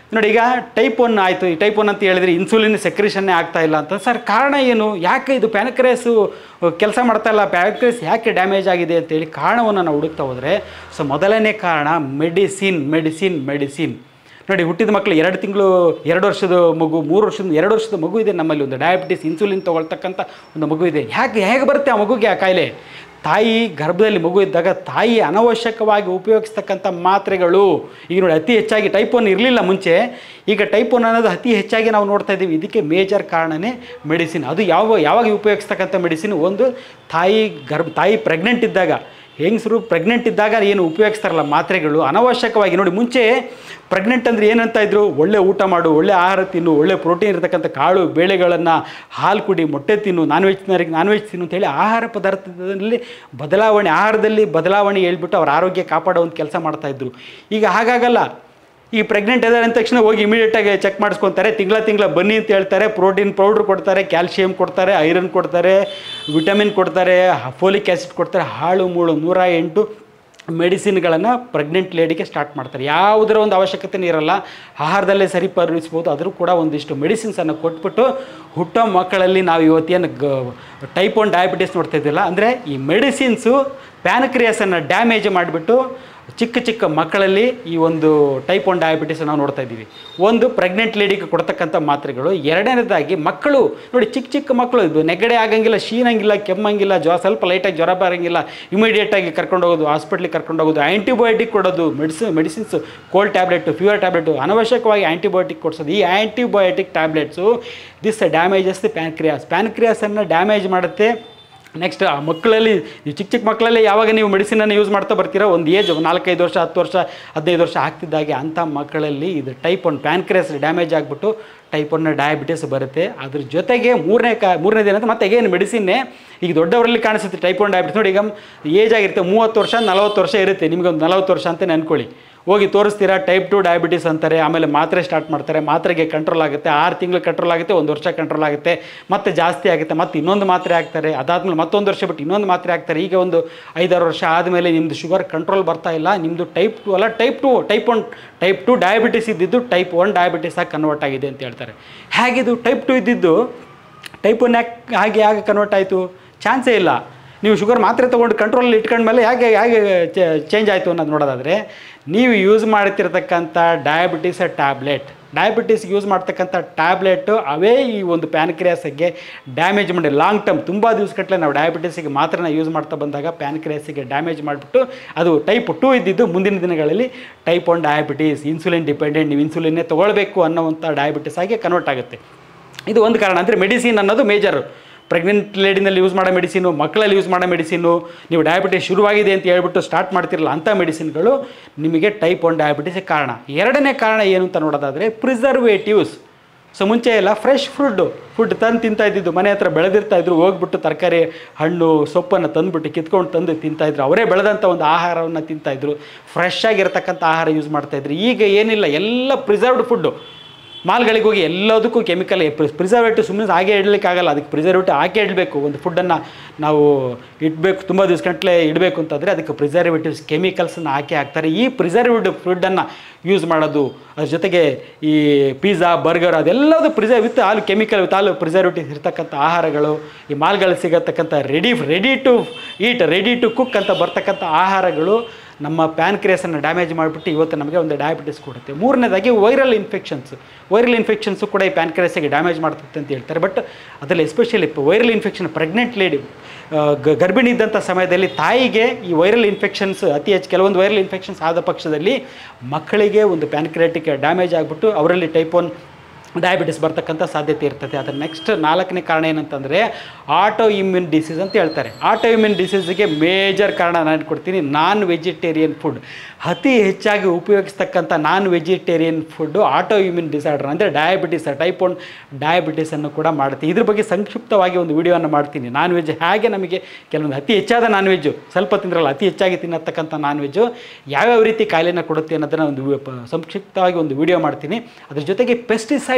ನೋಡಿ ಈಗ ಟೈಪ್ ಒನ್ ಆಯಿತು ಈ ಟೈಪ್ ಒನ್ ಅಂತ ಹೇಳಿದ್ರೆ ಇನ್ಸುಲಿನ್ ಸೆಕ್ರೇಷನ್ನೇ ಆಗ್ತಾ ಇಲ್ಲ ಅಂತ ಸರ್ ಕಾರಣ ಏನು ಯಾಕೆ ಇದು ಪ್ಯಾನಕ್ರೇಸು ಕೆಲಸ ಮಾಡ್ತಾ ಇಲ್ಲ ಪ್ಯಾನಕ್ರೇಸ್ ಯಾಕೆ ಡ್ಯಾಮೇಜ್ ಆಗಿದೆ ಅಂತೇಳಿ ಕಾರಣವನ್ನು ನಾವು ಹುಡುಕ್ತಾ ಹೋದರೆ ಸೊ ಮೊದಲನೇ ಕಾರಣ ಮೆಡಿಸಿನ್ ಮೆಡಿಸಿನ್ ಮೆಡಿಸಿನ್ ನೋಡಿ ಹುಟ್ಟಿದ ಮಕ್ಕಳು ಎರಡು ತಿಂಗಳು ಎರಡು ವರ್ಷದ ಮಗು ಮೂರು ವರ್ಷದ ಎರಡು ವರ್ಷದ ಮಗು ಇದೆ ನಮ್ಮಲ್ಲಿ ಒಂದು ಡಯಾಬಿಟಿಸ್ ಇನ್ಸುಲಿನ್ ತೊಗೊಳ್ತಕ್ಕಂಥ ಒಂದು ಮಗು ಇದೆ ಯಾಕೆ ಹೇಗೆ ಬರುತ್ತೆ ಆ ಮಗುಗೆ ಆ ಕಾಯಿಲೆ ತಾಯಿ ಗರ್ಭದಲ್ಲಿ ಮಗು ಇದ್ದಾಗ ತಾಯಿ ಅನವಶ್ಯಕವಾಗಿ ಉಪಯೋಗಿಸ್ತಕ್ಕಂಥ ಮಾತ್ರೆಗಳು ಈಗ ನೋಡಿ ಅತಿ ಹೆಚ್ಚಾಗಿ ಟೈಪ್ ಒನ್ ಇರಲಿಲ್ಲ ಮುಂಚೆ ಈಗ ಟೈಪ್ ಒನ್ ಅನ್ನೋದು ಅತಿ ಹೆಚ್ಚಾಗಿ ನಾವು ನೋಡ್ತಾ ಇದ್ದೀವಿ ಇದಕ್ಕೆ ಮೇಜರ್ ಕಾರಣನೇ ಮೆಡಿಸಿನ್ ಅದು ಯಾವ ಯಾವಾಗ ಉಪಯೋಗಿಸ್ತಕ್ಕಂಥ ಮೆಡಿಸಿನ್ ಒಂದು ತಾಯಿ ಗರ್ಭ ತಾಯಿ ಪ್ರೆಗ್ನೆಂಟ್ ಇದ್ದಾಗ ಹೆಂಗಸರು ಪ್ರೆಗ್ನೆಂಟ್ ಇದ್ದಾಗ ಏನು ಉಪಯೋಗಿಸ್ತಾರಲ್ಲ ಮಾತ್ರೆಗಳು ಅನವಶ್ಯಕವಾಗಿ ನೋಡಿ ಮುಂಚೆ ಪ್ರೆಗ್ನೆಂಟ್ ಅಂದರೆ ಏನಂತ ಇದ್ರು ಒಳ್ಳೆ ಊಟ ಮಾಡು ಒಳ್ಳೆ ಆಹಾರ ತಿನ್ನು ಒಳ್ಳೆ ಪ್ರೋಟೀನ್ ಇರತಕ್ಕಂಥ ಕಾಳು ಬೇಳೆಗಳನ್ನು ಹಾಲು ಕುಡಿ ಮೊಟ್ಟೆ ತಿನ್ನು ನಾನ್ ವೆಜ್ನರಿಗೆ ನಾನ್ ವೆಜ್ ತಿನ್ನು ಅಂತೇಳಿ ಆಹಾರ ಪದಾರ್ಥದಲ್ಲಿ ಬದಲಾವಣೆ ಆಹಾರದಲ್ಲಿ ಬದಲಾವಣೆ ಹೇಳ್ಬಿಟ್ಟು ಅವ್ರ ಆರೋಗ್ಯ ಕಾಪಾಡೋ ಒಂದು ಕೆಲಸ ಮಾಡ್ತಾಯಿದ್ರು ಈಗ ಹಾಗಾಗಲ್ಲ ಈ ಪ್ರೆಗ್ನೆಂಟ್ ಇದ್ದಾರೆ ಅಂದ ತಕ್ಷಣ ಹೋಗಿ ಇಮಿಡಿಯೇಟಾಗಿ ಚೆಕ್ ಮಾಡಿಸ್ಕೊತಾರೆ ತಿಂಗಳ ತಿಂಗಳ ಬನ್ನಿ ಅಂತ ಹೇಳ್ತಾರೆ ಪ್ರೋಟೀನ್ ಪೌಡ್ರ್ ಕೊಡ್ತಾರೆ ಕ್ಯಾಲ್ಶಿಯಂ ಕೊಡ್ತಾರೆ ಐರನ್ ಕೊಡ್ತಾರೆ ವಿಟಮಿನ್ ಕೊಡ್ತಾರೆ ಫೋಲಿಕ್ ಆ್ಯಸಿಡ್ ಕೊಡ್ತಾರೆ ಹಾಳು ಮೂಳು ನೂರ ಎಂಟು ಮೆಡಿಸಿನ್ಗಳನ್ನು ಪ್ರೆಗ್ನೆಂಟ್ ಲೇಡಿಗೆ ಸ್ಟಾರ್ಟ್ ಮಾಡ್ತಾರೆ ಯಾವುದರ ಒಂದು ಅವಶ್ಯಕತೆನೇ ಇರಲ್ಲ ಆಹಾರದಲ್ಲೇ ಸರಿಪಡಿಸ್ಬೋದು ಆದರೂ ಕೂಡ ಒಂದಿಷ್ಟು ಮೆಡಿಸಿನ್ಸನ್ನು ಕೊಟ್ಬಿಟ್ಟು ಹುಟ್ಟೋ ಮಕ್ಕಳಲ್ಲಿ ನಾವು ಇವತ್ತೇನು ಗ ಟೈಪ್ ಒನ್ ಡಯಾಬಿಟಿಸ್ ನೋಡ್ತಾ ಇದ್ದಿಲ್ಲ ಅಂದರೆ ಈ ಮೆಡಿಸಿನ್ಸು ಪ್ಯಾನಕ್ರಿಯಸನ್ನು ಡ್ಯಾಮೇಜ್ ಮಾಡಿಬಿಟ್ಟು ಚಿಕ್ಕ ಚಿಕ್ಕ ಮಕ್ಕಳಲ್ಲಿ ಈ ಒಂದು ಟೈಪ್ ಒನ್ ಡಯಾಬಿಟಿಸ್ ನಾವು ನೋಡ್ತಾ ಇದ್ದೀವಿ ಒಂದು ಪ್ರೆಗ್ನೆಂಟ್ ಲೇಡಿಗೆ ಕೊಡ್ತಕ್ಕಂಥ ಮಾತ್ರೆಗಳು ಎರಡನೇದಾಗಿ ಮಕ್ಕಳು ನೋಡಿ ಚಿಕ್ಕ ಚಿಕ್ಕ ಮಕ್ಕಳು ಇದು ನೆಗಡೆ ಆಗಂಗಿಲ್ಲ ಶೀನಂಗಿಲ್ಲ ಕೆಮ್ಮಂಗಿಲ್ಲ ಜ್ವರ ಸ್ವಲ್ಪ ಲೈಟಾಗಿ ಜ್ವರ ಬರೋಂಗಿಲ್ಲ ಇಮಿಡಿಯೇಟಾಗಿ ಕರ್ಕೊಂಡು ಹೋಗೋದು ಹಾಸ್ಪಿಟ್ಲಿಗೆ ಕರ್ಕೊಂಡು ಹೋಗೋದು ಆ್ಯಂಟಿಬಯೋಟಿಕ್ ಕೊಡೋದು medicine medicines cold tablet fever tablet ಅನವಶ್ಯಕವಾಗಿ ಆ್ಯಂಟಿಬಯೋಟಿಕ್ ಕೊಡಿಸೋದು ಈ antibiotic tablets this damages the pancreas ಪ್ಯಾನ್ಕ್ರಿಯಾಸನ್ನು ಡ್ಯಾಮೇಜ್ ಮಾಡುತ್ತೆ ನೆಕ್ಸ್ಟ್ ಆ ಮಕ್ಕಳಲ್ಲಿ ಈ ಚಿಕ್ಕ ಚಿಕ್ಕ ಮಕ್ಕಳಲ್ಲಿ ಯಾವಾಗ ನೀವು ಮೆಡಿಸಿನನ್ನು ಯೂಸ್ ಮಾಡ್ತಾ ಬರ್ತೀರೋ ಒಂದು ಏಜ್ ನಾಲ್ಕೈದು ವರ್ಷ ಹತ್ತು ವರ್ಷ ಹದಿನೈದು ವರ್ಷ ಆಗ್ತಿದ್ದಾಗೆ ಅಂಥ ಮಕ್ಕಳಲ್ಲಿ ಇದು ಟೈಪ್ ಒನ್ ಪ್ಯಾನ್ಕ್ರಿಯಸ್ ಡ್ಯಾಮೇಜ್ ಆಗಿಬಿಟ್ಟು ಟೈಪ್ ಒನ್ ಡಯಾಬಿಟಿಸ್ ಬರುತ್ತೆ ಅದ್ರ ಜೊತೆಗೆ ಮೂರನೇ ಕಾ ಮೂರನೇದು ಏನಂತ ಮತ್ತೆ ಏನು ಮೆಡಿಸಿನ್ನೇ ಈಗ ದೊಡ್ಡವರಲ್ಲಿ ಕಾಣಿಸುತ್ತೆ ಟೈಪ್ ಒನ್ ಡಯಾಬಿಟಿಸ್ ನೋಡಿ ಈಗ ಏಜ್ ಆಗಿರುತ್ತೆ ಮೂವತ್ತು ವರ್ಷ ನಲವತ್ತು ವರ್ಷ ಇರುತ್ತೆ ನಿಮಗೆ ಒಂದು ನಲವತ್ತು ವರ್ಷ ಅಂತ ಅನ್ಕೊಳ್ಳಿ ಹೋಗಿ ತೋರಿಸ್ತೀರಾ ಟೈಪ್ ಟು ಡಯಾಬಿಟಿಸ್ ಅಂತಾರೆ ಆಮೇಲೆ ಮಾತ್ರೆ ಸ್ಟಾರ್ಟ್ ಮಾಡ್ತಾರೆ ಮಾತ್ರೆಗೆ ಕಂಟ್ರೋಲ್ ಆಗುತ್ತೆ ಆರು ತಿಂಗಳು ಕಂಟ್ರೋಲ್ ಆಗುತ್ತೆ ಒಂದು ವರ್ಷ ಕಂಟ್ರೋಲ್ ಆಗುತ್ತೆ ಮತ್ತೆ ಜಾಸ್ತಿ ಆಗುತ್ತೆ ಮತ್ತೆ ಇನ್ನೊಂದು ಮಾತ್ರೆ ಹಾಕ್ತಾರೆ ಅದಾದ್ಮೇಲೆ ಮತ್ತೊಂದು ವರ್ಷ ಬಿಟ್ಟು ಇನ್ನೊಂದು ಮಾತ್ರೆ ಹಾಕ್ತಾರೆ ಈಗ ಒಂದು ಐದಾರು ವರ್ಷ ಆದಮೇಲೆ ನಿಮ್ಮದು ಶುಗರ್ ಕಂಟ್ರೋಲ್ ಬರ್ತಾ ಇಲ್ಲ ನಿಮ್ಮದು ಟೈಪ್ ಟು ಅಲ್ಲ type two type one type two diabetes ಇದ್ದಿದ್ದು ಟೈಪ್ ಒನ್ ಡಯಾಬಿಟಿಸ್ ಆಗಿ ಕನ್ವರ್ಟ್ ಆಗಿದೆ ಅಂತ ಹೇಳ್ತಾರೆ ಹೇಗಿದು ಟೈಪ್ ಟು ಇದ್ದಿದ್ದು ಟೈಪ್ ಒನ್ ಯಾಕೆ ಹಾಗೆ ಯಾಕೆ ಕನ್ವರ್ಟ್ ಆಯಿತು ಚಾನ್ಸೇ ಇಲ್ಲ ನೀವು ಶುಗರ್ ಮಾತ್ರೆ ತೊಗೊಂಡು ಕಂಟ್ರೋಲಲ್ಲಿ ಇಟ್ಕೊಂಡ್ಮೇಲೆ ಹೇಗೆ ಹೇಗೆ ಚೇಂಜ್ ಆಯಿತು ಅನ್ನೋದು ನೋಡೋದಾದರೆ ನೀವು ಯೂಸ್ ಮಾಡ್ತಿರ್ತಕ್ಕಂಥ ಡಯಾಬಿಟಿಸ್ ಟ್ಯಾಬ್ಲೆಟ್ ಡಯಾಬಿಟಿಸ್ಗೆ ಯೂಸ್ ಮಾಡ್ತಕ್ಕಂಥ ಟ್ಯಾಬ್ಲೆಟು ಅವೇ ಈ ಒಂದು ಪ್ಯಾನ್ಕ್ರಿಯಾಸಿಗೆ ಡ್ಯಾಮೇಜ್ ಮಾಡಿ ಲಾಂಗ್ ಟರ್ಮ್ ತುಂಬ ದಿವಸಗಟ್ಟಲೆ ನಾವು ಡಯಾಬಿಟಿಸಿಗೆ ಮಾತ್ರನ ಯೂಸ್ ಮಾಡ್ತಾ ಬಂದಾಗ ಪ್ಯಾನ್ಕ್ರಿಯಾಸಿಗೆ ಡ್ಯಾಮೇಜ್ ಮಾಡಿಬಿಟ್ಟು ಅದು ಟೈಪ್ ಟು ಇದ್ದಿದ್ದು ಮುಂದಿನ ದಿನಗಳಲ್ಲಿ type one diabetes insulin dependent ನೀವು ಇನ್ಸುಲಿನ್ನೇ ತೊಗೊಳ್ಬೇಕು ಅನ್ನೋವಂಥ ಡಯಾಬಿಟಿಸ್ ಆಗಿ ಕನ್ವರ್ಟ್ ಆಗುತ್ತೆ ಇದು ಒಂದು ಕಾರಣ ಅಂದರೆ ಮೆಡಿಸಿನ್ ಅನ್ನೋದು ಮೇಜರು ಪ್ರೆಗ್ನೆಂಟ್ ಲೇಡಿನಲ್ಲಿ ಯೂಸ್ ಮಾಡೋ ಮೆಡಿಸಿನು ಮಕ್ಕಳಲ್ಲಿ ಯೂಸ್ ಮಾಡೋ ಮೆಡಿಸಿನು ನೀವು ಡಯಾಬಿಟಿಸ್ ಶುರುವಾಗಿದೆ ಅಂತ ಹೇಳ್ಬಿಟ್ಟು ಸ್ಟಾರ್ಟ್ ಮಾಡ್ತಿರಲ್ಲ ಅಂಥ ಮೆಡಿಸಿನ್ಗಳು ನಿಮಗೆ ಟೈಪ್ ಒನ್ ಡಯಾಬಿಟಿಸ್ಗೆ ಕಾರಣ ಎರಡನೇ ಕಾರಣ ಏನು ಅಂತ ನೋಡೋದಾದರೆ ಪ್ರಿಸರ್ವೇಟಿವ್ಸ್ ಸೊ ಮುಂಚೆ ಎಲ್ಲ ಫ್ರೆಶ್ ಫುಡ್ಡು ಫುಡ್ ತಂದು ತಿಂತಾ ಇದ್ದಿದ್ದು ಮನೆ ಹತ್ರ ಬೆಳೆದಿರ್ತಾ ಇದ್ರು ಹೋಗ್ಬಿಟ್ಟು ತರಕಾರಿ ಹಣ್ಣು ಸೊಪ್ಪನ್ನು ತಂದುಬಿಟ್ಟು ಕಿತ್ಕೊಂಡು ತಂದು ತಿಂತಾ ಇದ್ರು ಅವರೇ ಬೆಳೆದಂಥ ಒಂದು ಆಹಾರವನ್ನು ತಿಂತಾ ಇದ್ರು ಫ್ರೆಶ್ ಆಗಿರ್ತಕ್ಕಂಥ ಆಹಾರ ಯೂಸ್ ಮಾಡ್ತಾ ಇದ್ರು ಈಗ ಏನಿಲ್ಲ ಎಲ್ಲ ಪ್ರಿಸರ್ವ್ಡ್ ಫುಡ್ಡು ಮಾಲ್ಗಳಿಗೆ ಹೋಗಿ ಎಲ್ಲದಕ್ಕೂ ಕೆಮಿಕಲ್ ಪ್ರಿಸರ್ವೇಟಿವ್ ಸುಮ್ಮನೆ ಹಾಗೆ ಇಡಲಿಕ್ಕಾಗಲ್ಲ ಅದಕ್ಕೆ ಪ್ರಿಸರ್ವೇಟಿವ್ ಹಾಕಿ ಇಡಬೇಕು ಒಂದು ಫುಡ್ಡನ್ನು ನಾವು ಇಡಬೇಕು ತುಂಬ ದಿವಸ ಗಂಟಲೆ ಇಡಬೇಕು ಅಂತಂದರೆ ಅದಕ್ಕೆ ಪ್ರಿಸರ್ವೇಟಿವ್ಸ್ ಕೆಮಿಕಲ್ಸನ್ನು ಹಾಕಿ ಹಾಕ್ತಾರೆ ಈ ಪ್ರಿಸರ್ವೇಟಿವ್ ಫುಡ್ಡನ್ನು ಯೂಸ್ ಮಾಡೋದು ಅದ್ರ ಜೊತೆಗೆ ಈ ಪಿಜ್ಜಾ ಬರ್ಗರ್ ಅದೆಲ್ಲದು preserve with all chemical with all preservatives ಇರ್ತಕ್ಕಂಥ ಆಹಾರಗಳು ಈ ಮಾಲ್ಗಳಲ್ಲಿ ಸಿಗತಕ್ಕಂಥ ready ready to eat ready to cook ಅಂತ ಬರ್ತಕ್ಕಂಥ ಆಹಾರಗಳು ನಮ್ಮ ಪ್ಯಾನ್ಕ್ರಿಯಸನ್ನು ಡ್ಯಾಮೇಜ್ ಮಾಡಿಬಿಟ್ಟು ಇವತ್ತು ನಮಗೆ ಒಂದು ಡಯಾಬಿಟಿಸ್ ಕೊಡುತ್ತೆ ಮೂರನೇದಾಗಿ ವೈರಲ್ ಇನ್ಫೆಕ್ಷನ್ಸ್ ವೈರಲ್ ಇನ್ಫೆಕ್ಷನ್ಸು ಕೂಡ ಈ ಪ್ಯಾನ್ಕ್ರಿಯಸ್ಸಿಗೆ ಡ್ಯಾಮೇಜ್ ಮಾಡ್ತದೆ ಅಂತ ಹೇಳ್ತಾರೆ ಬಟ್ ಅದರಲ್ಲಿ especially viral infection pregnant lady ಗರ್ಭಿಣಿ ಇದ್ದಂಥ ಸಮಯದಲ್ಲಿ ತಾಯಿಗೆ ಈ ವೈರಲ್ ಇನ್ಫೆಕ್ಷನ್ಸ್ ಅತಿ ಹೆಚ್ಚು ಕೆಲವೊಂದು ವೈರಲ್ ಇನ್ಫೆಕ್ಷನ್ಸ್ ಆದ ಪಕ್ಷದಲ್ಲಿ ಮಕ್ಕಳಿಗೆ ಒಂದು ಪ್ಯಾನ್ಕ್ರಿಯಾಟಿಕ್ ಡ್ಯಾಮೇಜ್ ಆಗಿಬಿಟ್ಟು ಅವರಲ್ಲಿ ಟೈಪ್ ಒನ್ ಡಯಾಬಿಟಿಸ್ ಬರ್ತಕ್ಕಂಥ ಸಾಧ್ಯತೆ ಇರ್ತದೆ ಅದರ ನೆಕ್ಸ್ಟ್ ನಾಲ್ಕನೇ ಕಾರಣ ಏನಂತಂದರೆ ಆಟೋ ಇಮ್ಯೂನ್ ಡಿಸೀಸ್ ಅಂತ ಹೇಳ್ತಾರೆ ಆಟೋ ಇಮ್ಯೂನ್ ಡಿಸೀಸ್ಗೆ ಮೇಜರ್ ಕಾರಣ ನಾನು ಕೊಡ್ತೀನಿ ನಾನ್ ವೆಜಿಟೇರಿಯನ್ ಫುಡ್ ಅತಿ ಹೆಚ್ಚಾಗಿ ಉಪಯೋಗಿಸ್ತಕ್ಕಂಥ non vegetarian food auto immune disorder ಅಂದರೆ ಡಯಾಬಿಟಿಸ್ ಟೈಪ್ ಒನ್ ಡಯಾಬಿಟಿಸನ್ನು ಕೂಡ ಮಾಡುತ್ತೆ ಇದ್ರ ಬಗ್ಗೆ ಸಂಕ್ಷಿಪ್ತವಾಗಿ ಒಂದು ವಿಡಿಯೋವನ್ನು ಮಾಡ್ತೀನಿ ನಾನ್ ವೆಜ್ ಹೇಗೆ ನಮಗೆ ಕೆಲವೊಂದು ಅತಿ ಹೆಚ್ಚಾದ ನಾನ್ ವೆಜ್ಜು ಸ್ವಲ್ಪ ತಿಂದ್ರಲ್ಲ ಅತಿ ಹೆಚ್ಚಾಗಿ ತಿನ್ನತಕ್ಕಂಥ ನಾನ್ ವೆಜ್ಜು ಯಾವ್ಯಾವ ರೀತಿ ಕಾಯಿಲೆನ ಕೊಡುತ್ತೆ ಅನ್ನೋದನ್ನು ಒಂದು ವಿ- ಪ- ಸಂಕ್ಷಿಪ್ತವಾಗಿ ಒಂದು ವಿಡಿಯೋ ಮಾಡ್ತೀನಿ ಅದ್ರ ಜೊತೆಗೆ ಪೆಸ್ಟಿಸೈಡ್ಸ್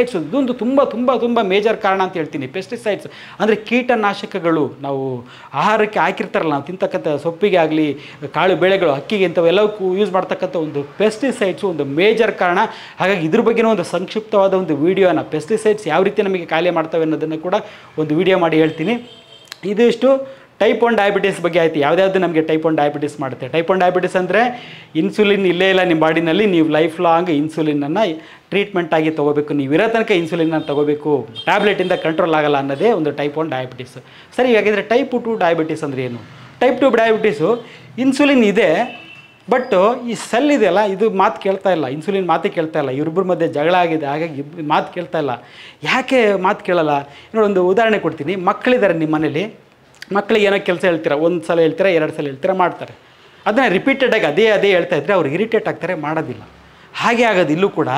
ಪೆಸ್ಟಿಸೈಡ್ಸ್ ಇದೊಂದು ತುಂಬ ತುಂಬ ತುಂಬ ಮೇಜರ್ ಕಾರಣ ಅಂತ ಹೇಳ್ತೀನಿ ಪೆಸ್ಟಿಸೈಡ್ಸ್ ಅಂದರೆ ಕೀಟನಾಶಕಗಳು ನಾವು ಆಹಾರಕ್ಕೆ ಹಾಕಿರ್ತಾರಲ್ಲ ನಾವು ತಿಂತಕ್ಕಂಥ ಸೊಪ್ಪಿಗೆ ಆಗಲಿ ಕಾಳು ಬೆಳೆಗಳು ಅಕ್ಕಿಗೆ ಇಂಥವೆಲ್ಲವಕ್ಕೂ ಯೂಸ್ ಮಾಡ್ತಕ್ಕಂಥ ಒಂದು ಪೆಸ್ಟಿಸೈಡ್ಸು ಒಂದು ಮೇಜರ್ ಕಾರಣ ಹಾಗಾಗಿ ಇದ್ರ ಬಗ್ಗೆನೂ ಒಂದು ಸಂಕ್ಷಿಪ್ತವಾದ ಒಂದು ವಿಡಿಯೋನ ಪೆಸ್ಟಿಸೈಡ್ಸ್ ಯಾವ ರೀತಿ ನಮಗೆ ಕಾಯಿಲೆ ಮಾಡ್ತವೆ ಅನ್ನೋದನ್ನು ಕೂಡ ಒಂದು ವಿಡಿಯೋ ಮಾಡಿ ಹೇಳ್ತೀನಿ ಇದಿಷ್ಟು ಟೈಪ್ ಒನ್ ಡಯಾಬಿಟೀಸ್ ಬಗ್ಗೆ ಆಯ್ತು ಯಾವ್ದಾವ್ದು ನಮಗೆ ಟೈಪ್ ಒನ್ ಡಯಾಬಿಟೀಸ್ ಮಾಡುತ್ತೆ ಟೈಪ್ ಒನ್ ಡಯಾಬಿಟೀಸ್ ಅಂದರೆ ಇನ್ಸುಲಿನ್ ಇಲ್ಲೇ ಇಲ್ಲ ನಿಮ್ಮ ಬಾಡಿನಲ್ಲಿ ನೀವು ಲೈಫ್ ಲಾಂಗ್ ಇನ್ಸುಲಿನನ್ನು ಟ್ರೀಟ್ಮೆಂಟ್ ಆಗಿ ತೊಗೋಬೇಕು ನೀವು ಇರೋ ತನಕ ಇನ್ಸುಲಿನ್ನ ತೊಗೋಬೇಕು ಟ್ಯಾಬ್ಲೆಟಿಂದ ಕಂಟ್ರೋಲ್ ಆಗಲ್ಲ ಅನ್ನೋದೇ ಒಂದು ಟೈಪ್ ಒನ್ ಡಯಾಬಿಟೀಸ್ ಸರಿ ಹಾಗಿದ್ರೆ ಟೈಪ್ ಟು ಡಯಾಬಿಟೀಸ್ ಅಂದರೆ ಏನು ಟೈಪ್ ಟು ಡಯಾಬಿಟೀಸು ಇನ್ಸುಲಿನ್ ಇದೆ ಬಟ್ ಈ ಸೆಲ್ ಇದೆಯಲ್ಲ ಇದು ಮಾತು ಕೇಳ್ತಾ ಇಲ್ಲ ಇನ್ಸುಲಿನ್ ಮಾತೇ ಕೇಳ್ತಾ ಇಲ್ಲ ಇವ್ರಿಬ್ಬರ ಮಧ್ಯೆ ಜಗಳ ಆಗಿದೆ ಹಾಗಾಗಿ ಇಬ್- ಮಾತು ಕೇಳ್ತಾ ಇಲ್ಲ ಯಾಕೆ ಮಾತು ಕೇಳಲ್ಲ ನೋಡಿ ಒಂದು ಉದಾಹರಣೆ ಕೊಡ್ತೀನಿ ಮಕ್ಕಳಿದ್ದಾರೆ ನಿಮ್ಮ ಮನೇಲಿ ಮಕ್ಕಳಿಗೆ ಏನೋ ಕೆಲಸ ಹೇಳ್ತೀರಾ ಒಂದು ಸಲ ಹೇಳ್ತೀರಾ ಎರಡು ಸಲ ಹೇಳ್ತೀರಾ ಮಾಡ್ತಾರೆ ಅದನ್ನ ರಿಪೀಟೆಡಾಗಿ ಅದೇ ಅದೇ ಹೇಳ್ತಾ ಇದ್ದರೆ ಅವ್ರು ಇರಿಟೇಟ್ ಆಗ್ತಾರೆ ಮಾಡೋದಿಲ್ಲ ಹಾಗೆ ಆಗೋದು ಇಲ್ಲೂ ಕೂಡ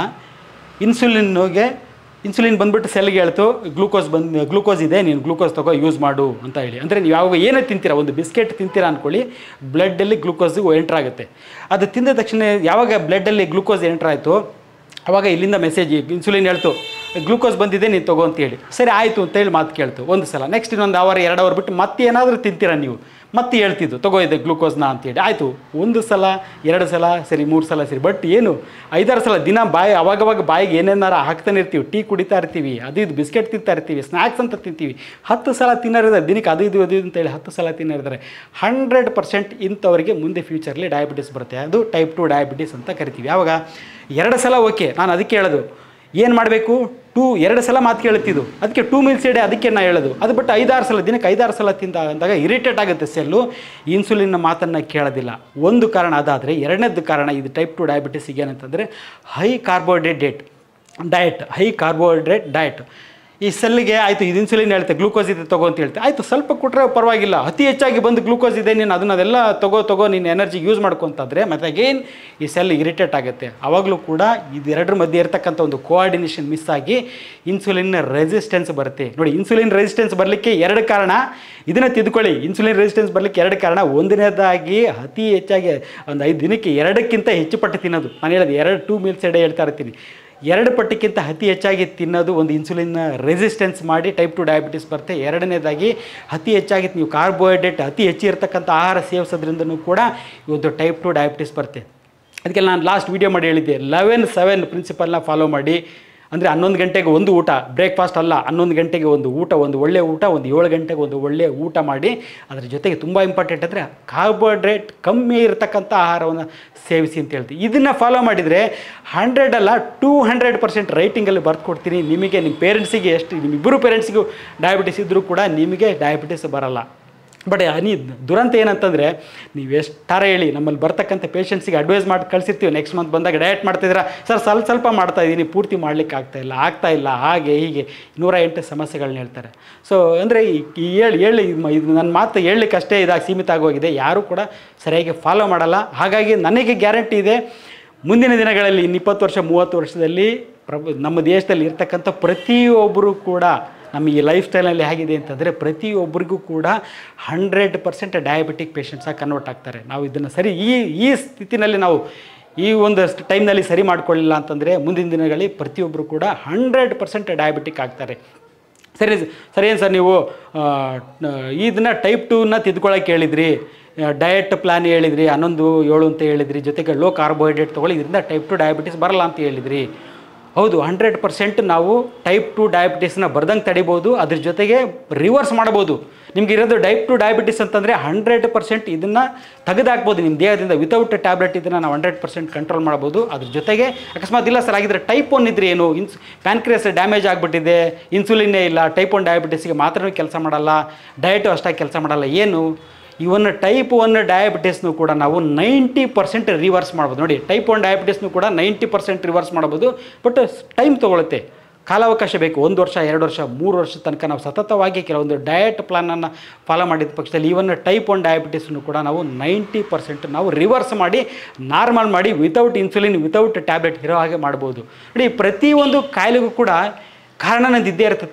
ಇನ್ಸುಲಿನ್ಗೆ ಇನ್ಸುಲಿನ್ ಬಂದ್ಬಿಟ್ಟು ಸೆಲ್ಗೆ ಹೇಳ್ತು ಗ್ಲೂಕೋಸ್ ಬಂದು ಗ್ಲೂಕೋಸ್ ಇದೆ ನೀನು ಗ್ಲೂಕೋಸ್ ತಗೋ ಯೂಸ್ ಮಾಡು ಅಂತ ಹೇಳಿ ಅಂದರೆ ನೀವು ಯಾವಾಗ ಏನೇ ತಿಂತೀರಾ ಒಂದು ಬಿಸ್ಕೆಟ್ ತಿಂತೀರಾ ಅಂದ್ಕೊಳ್ಳಿ ಬ್ಲಡ್ಡಲ್ಲಿ ಗ್ಲೂಕೋಸು ಎಂಟ್ರ್ ಆಗುತ್ತೆ ಅದು ತಿಂದ ತಕ್ಷಣ ಯಾವಾಗ ಬ್ಲಡ್ಡಲ್ಲಿ ಗ್ಲೂಕೋಸ್ ಎಂಟ್ರ್ ಆಯಿತು ಅವಾಗ ಇಲ್ಲಿಂದ ಮೆಸೇಜ್ ಇನ್ಸುಲಿನ್ ಹೇಳ್ತು ಗ್ಲೂಕೋಸ್ ಬಂದಿದೆ ನೀನು ತಗೋ ಅಂತ ಹೇಳಿ ಸರಿ ಆಯಿತು ಅಂತೇಳಿ ಮಾತು ಕೇಳ್ತು ಒಂದು ಸಲ ನೆಕ್ಸ್ಟ್ ಇನ್ನೊಂದು ಅವರ್ ಎರಡು ಅವರ್ ಬಿಟ್ಟು ಮತ್ತೆ ಏನಾದರೂ ತಿಂತೀರಾ ನೀವು ಮತ್ತೆ ಹೇಳ್ತಿದ್ದು ತಗೋ ಇದೆ ಗ್ಲೂಕೋಸ್ನ ಅಂತೇಳಿ ಆಯಿತು ಒಂದು ಸಲ ಎರಡು ಸಲ ಸರಿ ಮೂರು ಸಲ ಸರಿ ಬಟ್ ಏನು ಐದಾರು ಸಲ ದಿನ ಬಾಯಿ ಅವಾಗವಾಗ ಬಾಯಿಗೆ ಏನೇನಾರ ಹಾಕ್ತಾನೆ ಇರ್ತೀವಿ ಟೀ ಕುಡಿತಾ ಇರ್ತೀವಿ ಅದು ಇದು ಬಿಸ್ಕೆಟ್ ತಿಂತಾ ಇರ್ತೀವಿ ಸ್ನ್ಯಾಕ್ಸ್ ಅಂತ ತಿಂತೀವಿ ಹತ್ತು ಸಲ ತಿನ್ನೋರಿದ್ದಾರೆ ದಿನಕ್ಕೆ ಅದು ಇದು ಅದು ಇದು ಅಂತೇಳಿ ಹತ್ತು ಸಲ ತಿನ್ನೋರಿದ್ದಾರೆ ಹಂಡ್ರೆಡ್ ಪರ್ಸೆಂಟ್ ಇಂಥವರಿಗೆ ಮುಂದೆ ಫ್ಯೂಚರ್ಲಿ ಡಯಾಬಿಟಿಸ್ ಬರುತ್ತೆ ಅದು ಟೈಪ್ ಟು ಡಯಾಬಿಟಿಸ್ ಅಂತ ಕರಿತೀವಿ ಯಾವಾಗ ಎರಡು ಸಲ ಓಕೆ ನಾನು ಅದಕ್ಕೆ ಹೇಳೋದು ಏನು ಮಾಡಬೇಕು ಟೂ ಎರಡು ಸಲ ಮಾತು ಕೇಳುತ್ತಿದ್ದು ಅದಕ್ಕೆ ಟೂ ಮೀಲ್ಸ್ ಎಡೆ ಅದಕ್ಕೆ ನಾ ಹೇಳೋದು ಅದು ಬಿಟ್ಟು ಐದಾರು ಸಲ ದಿನಕ್ಕೆ ಐದಾರು ಸಲ ತಿಂದ ಅಂದಾಗ ಇರಿಟೇಟ್ ಆಗುತ್ತೆ ಸೆಲ್ಲು ಇನ್ಸುಲಿನ್ನ ಮಾತನ್ನು ಕೇಳೋದಿಲ್ಲ ಒಂದು ಕಾರಣ ಅದಾದರೆ ಎರಡನೇದು ಕಾರಣ ಇದು ಟೈಪ್ ಟು ಡಯಾಬಿಟಿಸಿಗೆ ಏನಂತಂದರೆ high carbohydrate diet high carbohydrate diet ಈ ಸೆಲ್ಗೆ ಆಯಿತು ಇದು ಇನ್ಸುಲಿನ್ ಹೇಳ್ತೆ ಗ್ಲೂಕೋಸ್ ಇದೆ ತಗೋ ಅಂತ ಹೇಳ್ತೆ ಆಯಿತು ಸ್ವಲ್ಪ ಕೊಟ್ಟರೆ ಪರವಾಗಿಲ್ಲ ಅತಿ ಹೆಚ್ಚಾಗಿ ಬಂದು ಗ್ಲೂಕೋಸ್ ಇದೆ ನೀನು ಅದನ್ನ ಅದೆಲ್ಲ ತಗೋ ತಗೋ ನೀನು ಎನರ್ಜಿ ಯೂಸ್ ಮಾಡ್ಕೊತಂದ್ರೆ ಮತ್ತು ಅಗೇನ್ ಈ ಸೆಲ್ ಇರಿಟೇಟ್ ಆಗುತ್ತೆ ಆವಾಗಲೂ ಕೂಡ ಇದೆರಡರ ಮಧ್ಯೆ ಇರತಕ್ಕಂಥ ಒಂದು ಕೋಆರ್ಡಿನೇಷನ್ ಮಿಸ್ ಆಗಿ ಇನ್ಸುಲಿನ್ ರೆಸಿಸ್ಟೆನ್ಸ್ ಬರುತ್ತೆ ನೋಡಿ ಇನ್ಸುಲಿನ್ ರೆಸಿಸ್ಟೆನ್ಸ್ ಬರಲಿಕ್ಕೆ ಎರಡು ಕಾರಣ ಇದನ್ನು ತಿದ್ಕೊಳ್ಳಿ ಇನ್ಸುಲಿನ್ ರೆಸಿಸ್ಟೆನ್ಸ್ ಬರಲಿಕ್ಕೆ ಎರಡು ಕಾರಣ ಒಂದನೇದಾಗಿ ಅತಿ ಹೆಚ್ಚಾಗಿ ಒಂದು ಐದು ದಿನಕ್ಕೆ ಎರಡಕ್ಕಿಂತ ಹೆಚ್ಚು ಪಟ್ಟು ತಿನ್ನೋದು ನಾನು ಹೇಳೋದು ಎರಡು ಟೂ ಮೀಲ್ಸ್ ಎಡೆ ಹೇಳ್ತಾ ಇರ್ತೀನಿ ಎರಡು ಪಟ್ಟಕ್ಕಿಂತ ಅತಿ ಹೆಚ್ಚಾಗಿ ತಿನ್ನೋದು ಒಂದು ಇನ್ಸುಲಿನ್ ರೆಸಿಸ್ಟೆನ್ಸ್ ಮಾಡಿ ಟೈಪ್ ಟು ಡಯಾಬಿಟಿಸ್ ಬರುತ್ತೆ ಎರಡನೇದಾಗಿ ಅತಿ ಹೆಚ್ಚಾಗಿ ನೀವು ಕಾರ್ಬೋಹೈಡ್ರೇಟ್ ಅತಿ ಹೆಚ್ಚು ಇರತಕ್ಕಂಥ ಆಹಾರ ಸೇವಿಸೋದ್ರಿಂದನೂ ಕೂಡ ಇವತ್ತು ಟೈಪ್ ಟು ಡಯಾಬಿಟಿಸ್ ಬರುತ್ತೆ ಅದಕ್ಕೆ ನಾನು ಲಾಸ್ಟ್ ವೀಡಿಯೋ ಮಾಡಿ ಹೇಳಿದ್ದೆ ಲೆವೆನ್ ಸೆವೆನ್ ಪ್ರಿನ್ಸಿಪಲ್ನ ಫಾಲೋ ಮಾಡಿ ಅಂದರೆ ಹನ್ನೊಂದು ಗಂಟೆಗೆ ಒಂದು ಊಟ ಬ್ರೇಕ್ಫಾಸ್ಟ್ ಅಲ್ಲ ಹನ್ನೊಂದು ಗಂಟೆಗೆ ಒಂದು ಊಟ ಒಂದು ಒಳ್ಳೆಯ ಊಟ ಒಂದು ಏಳು ಗಂಟೆಗೆ ಒಂದು ಒಳ್ಳೆಯ ಊಟ ಮಾಡಿ ಅದರ ಜೊತೆಗೆ ತುಂಬ ಇಂಪಾರ್ಟೆಂಟ್ ಅಂದರೆ ಕಾರ್ಬೋಹೈಡ್ರೇಟ್ ಕಮ್ಮಿ ಇರತಕ್ಕಂಥ ಆಹಾರವನ್ನು ಸೇವಿಸಿ ಅಂತ ಹೇಳ್ತೀವಿ ಇದನ್ನು ಫಾಲೋ ಮಾಡಿದರೆ ಹಂಡ್ರೆಡ್ ಅಲ್ಲ ಟೂ ಹಂಡ್ರೆಡ್ ಪರ್ಸೆಂಟ್ ರೈಟಿಂಗಲ್ಲಿ ಬರ್ದು ಕೊಡ್ತೀನಿ ನಿಮಗೆ ನಿಮ್ಮ ಪೇರೆಂಟ್ಸಿಗೆ ಎಷ್ಟು ನಿಮ್ಮಿಬ್ಬರು ಪೇರೆಂಟ್ಸಿಗೂ ಡಯಾಬಿಟಿಸ್ ಇದ್ದರೂ ಕೂಡ ನಿಮಗೆ ಡಯಾಬಿಟಿಸ್ ಬರಲ್ಲ ಬಟ್ ಅನಿ ದುರಂತ ಏನಂತಂದರೆ ನೀವು ಎಷ್ಟಾರ ಹೇಳಿ ನಮ್ಮಲ್ಲಿ ಬರ್ತಕ್ಕಂಥ ಪೇಷಂಟ್ಸಿಗೆ ಅಡ್ವೈಸ್ ಮಾಡಿ ಕಳಿಸಿರ್ತೀವಿ ನೆಕ್ಸ್ಟ್ ಮಂತ್ ಬಂದಾಗ ಡಯಟ್ ಮಾಡ್ತಿದ್ದೀರಾ ಸರ್ ಸ್ವಲ್ಪ ಸ್ವಲ್ಪ ಮಾಡ್ತಾ ಇದ್ದೀನಿ ಪೂರ್ತಿ ಮಾಡಲಿಕ್ಕೆ ಆಗ್ತಾ ಇಲ್ಲ ಆಗ್ತಾ ಇಲ್ಲ ಹಾಗೆ ಹೀಗೆ ನೂರ ಎಂಟು ಸಮಸ್ಯೆಗಳನ್ನ ಹೇಳ್ತಾರೆ ಸೊ ಅಂದರೆ ಈ ಹೇಳಿ ಹೇಳಿ ಮ- ಇದು ನನ್ನ ಮಾತು ಹೇಳಲಿಕ್ಕೆ ಅಷ್ಟೇ ಇದಾಗಿ ಸೀಮಿತ ಆಗೋಗಿದೆ ಯಾರೂ ಕೂಡ ಸರಿಯಾಗಿ ಫಾಲೋ ಮಾಡಲ್ಲ ಹಾಗಾಗಿ ನನಗೆ ಗ್ಯಾರಂಟಿ ಇದೆ ಮುಂದಿನ ದಿನಗಳಲ್ಲಿ ಇನ್ನು ಇಪ್ಪತ್ತು ವರ್ಷ ಮೂವತ್ತು ವರ್ಷದಲ್ಲಿ ಪ್ರಭು ನಮ್ಮ ದೇಶದಲ್ಲಿ ಇರ್ತಕ್ಕಂಥ ಪ್ರತಿಯೊಬ್ಬರು ಕೂಡ ನಮ್ಮ ಈ ಲೈಫ್ ಸ್ಟೈಲಲ್ಲಿ ಹೇಗಿದೆ ಅಂತಂದರೆ ಪ್ರತಿಯೊಬ್ಬರಿಗೂ ಕೂಡ ಹಂಡ್ರೆಡ್ ಪರ್ಸೆಂಟ್ ಡಯಾಬಿಟಿಕ್ ಪೇಷಂಟ್ಸಾಗಿ ಕನ್ವರ್ಟ್ ಆಗ್ತಾರೆ ನಾವು ಇದನ್ನು ಸರಿ ಈ ಈ ಸ್ಥಿತಿನಲ್ಲಿ ನಾವು ಈ ಒಂದು ಟೈಮ್ನಲ್ಲಿ ಸರಿ ಮಾಡ್ಕೊಳ್ಳಿಲ್ಲ ಅಂತಂದರೆ ಮುಂದಿನ ದಿನಗಳಲ್ಲಿ ಪ್ರತಿಯೊಬ್ಬರು ಕೂಡ ಹಂಡ್ರೆಡ್ ಪರ್ಸೆಂಟ್ ಡಯಾಬಿಟಿಕ್ ಆಗ್ತಾರೆ ಸರಿ ಸರಿ ಏನು ಸರ್ ನೀವು ಆ, ನ- ಇದನ್ನ ಟೈಪ್ ಟೂನ ತಿದ್ಕೊಳ್ಳೋಕೆ ಹೇಳಿದ್ರಿ ಡಯಟ್ ಪ್ಲಾನ್ ಹೇಳಿದ್ರಿ ಹನ್ನೊಂದು ಏಳು ಅಂತ ಹೇಳಿದ್ರಿ ಜೊತೆಗೆ ಲೋ ಕಾರ್ಬೋಹೈಡ್ರೇಟ್ ತೊಗೊಳ್ಳಿ ಇದರಿಂದ ಟೈಪ್ ಟು ಡಯಾಬಿಟಿಸ್ ಬರಲ್ಲ ಅಂತ ಹೇಳಿದ್ರಿ ಹೌದು ಹಂಡ್ರೆಡ್ ಪರ್ಸೆಂಟ್ ನಾವು ಟೈಪ್ ಟು ಡಯಾಬಿಟಿಸ್ನ ಬರ್ದಂಗೆ ತಡಿಬೋದು ಅದ್ರ ಜೊತೆಗೆ ರಿವರ್ಸ್ ಮಾಡ್ಬೋದು ನಿಮ್ಗೆ ಇರೋದು ಟೈಪ್ ಟು ಡಯಾಬಿಟಿಸ್ ಅಂತಂದರೆ ಹಂಡ್ರೆಡ್ ಪರ್ಸೆಂಟ್ ಇದನ್ನು ತೆಗೆದಾಕ್ಬೋದು ನಿಮ್ಮ ದೇಹದಿಂದ ವಿತೌಟ್ ಟ್ಯಾಬ್ಲೆಟ್ ಇದನ್ನು ನಾವು ಹಂಡ್ರೆಡ್ ಪರ್ಸೆಂಟ್ ಕಂಟ್ರೋಲ್ ಮಾಡ್ಬೋದು ಅದ್ರ ಜೊತೆಗೆ ಅಕಸ್ಮಾತ್ ಇಲ್ಲ ಸರ್ ಆಗಿದ್ರೆ ಟೈಪ್ ಒನ್ ಇದ್ರೆ ಏನು ಇನ್ಸ್ ಪ್ಯಾನ್ಕ್ರಿಯಸ್ ಡ್ಯಾಮೇಜ್ ಆಗಿಬಿಟ್ಟಿದೆ ಇನ್ಸುಲಿನ್ನೇ ಇಲ್ಲ ಟೈಪ್ ಒನ್ ಡಯಾಬಿಟಿಸ್ಗೆ ಮಾತ್ರ ಕೆಲಸ ಮಾಡಲ್ಲ ಡಯಟು ಅಷ್ಟಾಗಿ ಕೆಲಸ ಮಾಡಲ್ಲ ಏನು ಇವನ್ ಟೈಪ್ ಒನ್ ಡಯಾಬಿಟಿಸ್ನು ಕೂಡ ನಾವು ನೈಂಟಿ ಪರ್ಸೆಂಟ್ ರಿವರ್ಸ್ ಮಾಡ್ಬೋದು ನೋಡಿ ಟೈಪ್ ಒನ್ ಡಯಾಬಿಟಿಸ್ನು ಕೂಡ ನೈಂಟಿ ಪರ್ಸೆಂಟ್ ರಿವರ್ಸ್ ಮಾಡ್ಬೋದು ಬಟ್ ಟೈಮ್ ತೊಗೊಳುತ್ತೆ ಕಾಲಾವಕಾಶ ಬೇಕು ಒಂದು ವರ್ಷ ಎರಡು ವರ್ಷ ಮೂರು ವರ್ಷ ತನಕ ನಾವು ಸತತವಾಗಿ ಕೆಲವೊಂದು ಡಯಟ್ ಪ್ಲಾನನ್ನು ಫಾಲೋ ಮಾಡಿದ ಪಕ್ಷದಲ್ಲಿ ಇವನ್ ಟೈಪ್ ಒನ್ ಡಯಾಬಿಟಿಸ್ನು ಕೂಡ ನಾವು ನೈಂಟಿ ಪರ್ಸೆಂಟ್ ನಾವು ರಿವರ್ಸ್ ಮಾಡಿ ನಾರ್ಮಲ್ ಮಾಡಿ ವಿತೌಟ್ ಇನ್ಸುಲಿನ್ ವಿತೌಟ್ ಟ್ಯಾಬ್ಲೆಟ್ ಇರೋ ಹಾಗೆ ಮಾಡ್ಬೋದು ನೋಡಿ ಪ್ರತಿಯೊಂದು ಕಾಯಿಲೆಗೂ ಕೂಡ ಕಾರಣ ನಂದು ಇದ್ದೇ ಇರ್ತದೆ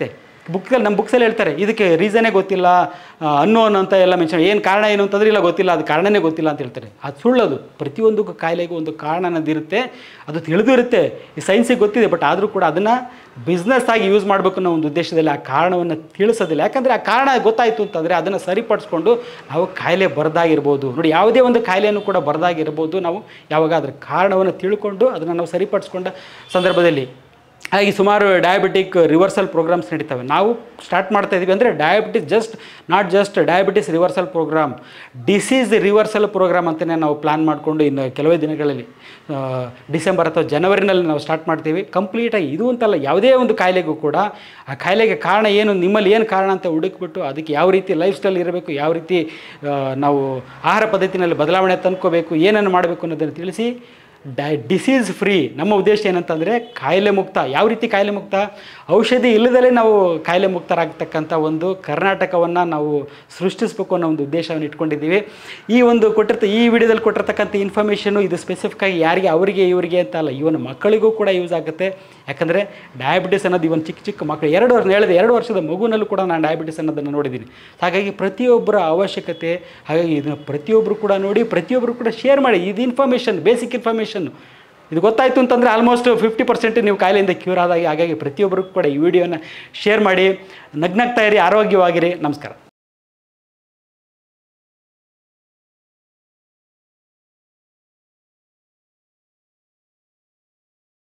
ಬುಕ್ಕಲ್ಲಿ ನಮ್ಮ ಬುಕ್ಸಲ್ಲಿ ಹೇಳ್ತಾರೆ ಇದಕ್ಕೆ ರೀಸನೇ ಗೊತ್ತಿಲ್ಲ ಅನ್ನೋನ್ ಅಂತ ಎಲ್ಲ ಮೆನ್ಷನ್ ಏನು ಕಾರಣ ಏನು ಅಂತಂದ್ರೆ ಇಲ್ಲ ಗೊತ್ತಿಲ್ಲ ಅದು ಕಾರಣನೇ ಗೊತ್ತಿಲ್ಲ ಅಂತ ಹೇಳ್ತಾರೆ ಅದು ಸುಳ್ಳದು ಪ್ರತಿಯೊಂದು ಕಾಯಿಲೆಗೂ ಒಂದು ಕಾರಣ ಅನ್ನೋದಿರುತ್ತೆ ಅದು ತಿಳಿದು ಇರುತ್ತೆ ಈ ಸೈನ್ಸಿಗೆ ಗೊತ್ತಿದೆ ಬಟ್ ಆದರೂ ಕೂಡ ಅದನ್ನು ಬಿಸ್ನೆಸ್ ಆಗಿ ಯೂಸ್ ಮಾಡಬೇಕು ಅನ್ನೋ ಒಂದು ಉದ್ದೇಶದಲ್ಲಿ ಆ ಕಾರಣವನ್ನು ತಿಳಿಸೋದಿಲ್ಲ ಯಾಕಂದರೆ ಆ ಕಾರಣ ಗೊತ್ತಾಯಿತು ಅಂತಂದರೆ ಅದನ್ನು ಸರಿಪಡಿಸ್ಕೊಂಡು ನಾವು ಕಾಯಿಲೆ ಬರದಾಗಿರ್ಬೋದು ನೋಡಿ ಯಾವುದೇ ಒಂದು ಕಾಯಿಲೆಯನ್ನು ಕೂಡ ಬರದಾಗಿರ್ಬೋದು ನಾವು ಯಾವಾಗ ಅದರ ಕಾರಣವನ್ನು ತಿಳ್ಕೊಂಡು ಅದನ್ನು ನಾವು ಸರಿಪಡಿಸ್ಕೊಂಡ ಸಂದರ್ಭದಲ್ಲಿ ಹಾಗೆ ಸುಮಾರು ಡಯಾಬಿಟಿಕ್ ರಿವರ್ಸಲ್ ಪ್ರೋಗ್ರಾಮ್ಸ್ ನಡೀತವೆ ನಾವು ಸ್ಟಾರ್ಟ್ ಮಾಡ್ತಾ ಇದ್ದೀವಿ ಅಂದರೆ diabetes just not just diabetes reversal program disease reversal program ಅಂತಲೇ ನಾವು ಪ್ಲ್ಯಾನ್ ಮಾಡಿಕೊಂಡು ಇನ್ನು ಕೆಲವೇ ದಿನಗಳಲ್ಲಿ ಆ, ಡಿಸೆಂಬರ್ ಅಥವಾ ಜನವರಿನಲ್ಲಿ ನಾವು ಸ್ಟಾರ್ಟ್ ಮಾಡ್ತೀವಿ ಕಂಪ್ಲೀಟಾಗಿ ಇದು ಅಂತಲ್ಲ ಯಾವುದೇ ಒಂದು ಕಾಯಿಲೆಗೂ ಕೂಡ ಆ ಕಾಯಿಲೆಗೆ ಕಾರಣ ಏನು ನಿಮ್ಮಲ್ಲಿ ಏನು ಕಾರಣ ಅಂತ ಹುಡುಕ್ಬಿಟ್ಟು ಅದಕ್ಕೆ ಯಾವ ರೀತಿ ಲೈಫ್ ಸ್ಟೈಲ್ ಇರಬೇಕು ಯಾವ ರೀತಿ ಆ, ನಾವು ಆಹಾರ ಪದ್ಧತಿನಲ್ಲಿ ಬದಲಾವಣೆ ತಂದ್ಕೋಬೇಕು ಏನನ್ನು ಮಾಡಬೇಕು ಅನ್ನೋದನ್ನು ತಿಳಿಸಿ ಡೈ ಡಿಸೀಸ್ ಫ್ರೀ ನಮ್ಮ ಉದ್ದೇಶ ಏನಂತಂದರೆ ಕಾಯಿಲೆ ಮುಕ್ತ ಯಾವ ರೀತಿ ಕಾಯಿಲೆ ಮುಕ್ತ ಔಷಧಿ ಇಲ್ಲದಲೇ ನಾವು ಕಾಯಿಲೆ ಮುಕ್ತರಾಗ್ತಕ್ಕಂಥ ಒಂದು ಕರ್ನಾಟಕವನ್ನು ನಾವು ಸೃಷ್ಟಿಸಬೇಕು ಅನ್ನೋ ಒಂದು ಉದ್ದೇಶವನ್ನು ಇಟ್ಕೊಂಡಿದ್ದೀವಿ ಈ ಒಂದು ಕೊಟ್ಟಿರ್ತ ಈ ವಿಡಿಯೋದಲ್ಲಿ ಕೊಟ್ಟಿರ್ತಕ್ಕಂಥ ಇನ್ಫಾರ್ಮೇಷನು ಇದು ಸ್ಪೆಸಿಫಿಕ್ ಆಗಿ ಯಾರಿಗೆ ಅವರಿಗೆ ಇವರಿಗೆ ಅಂತ ಅಲ್ಲ ಇವನ್ ಮಕ್ಕಳಿಗೂ ಕೂಡ ಯೂಸ್ ಆಗುತ್ತೆ ಯಾಕಂದರೆ ಡಯಾಬಿಟಿಸ್ ಅನ್ನೋದು ಇವನ್ ಚಿಕ್ಕ ಚಿಕ್ಕ ಮಕ್ಕಳು ಎರಡು ವರ್ಷ ಹೇಳಿದೆ ಎರಡು ವರ್ಷದ ಮಗುನಲ್ಲೂ ಕೂಡ ನಾನು ಡಯಾಬಿಟಿಸ್ ಅನ್ನೋದನ್ನು ನೋಡಿದ್ದೀನಿ ಹಾಗಾಗಿ ಪ್ರತಿಯೊಬ್ಬರ ಅವಶ್ಯಕತೆ ಹಾಗಾಗಿ ಇದನ್ನು ಪ್ರತಿಯೊಬ್ಬರು ಕೂಡ ನೋಡಿ ಪ್ರತಿಯೊಬ್ಬರು ಕೂಡ ಶೇರ್ ಮಾಡಿ ಇದು ಇನ್ಫಾರ್ಮೇಷನ್ ಬೇಸಿಕ್ ಇನ್ಫಾರ್ಮೇಷನ್ ಇದು ಗೊತ್ತಾಯಿತು ಅಂತಂದರೆ ಆಲ್ಮೋಸ್ಟ್ ಫಿಫ್ಟಿ ಪರ್ಸೆಂಟ್ ನೀವು ಕಾಯಿಲೆಯಿಂದ ಕ್ಯೂರ್ ಆದಾಗಿ ಹಾಗಾಗಿ ಪ್ರತಿಯೊಬ್ಬರಿಗೂ ಕೂಡ ಈ ವಿಡಿಯೋನ ಶೇರ್ ಮಾಡಿ ನಗ್ನಗ್ತಾ ಇರಿ ಆರೋಗ್ಯವಾಗಿರಿ ನಮಸ್ಕಾರ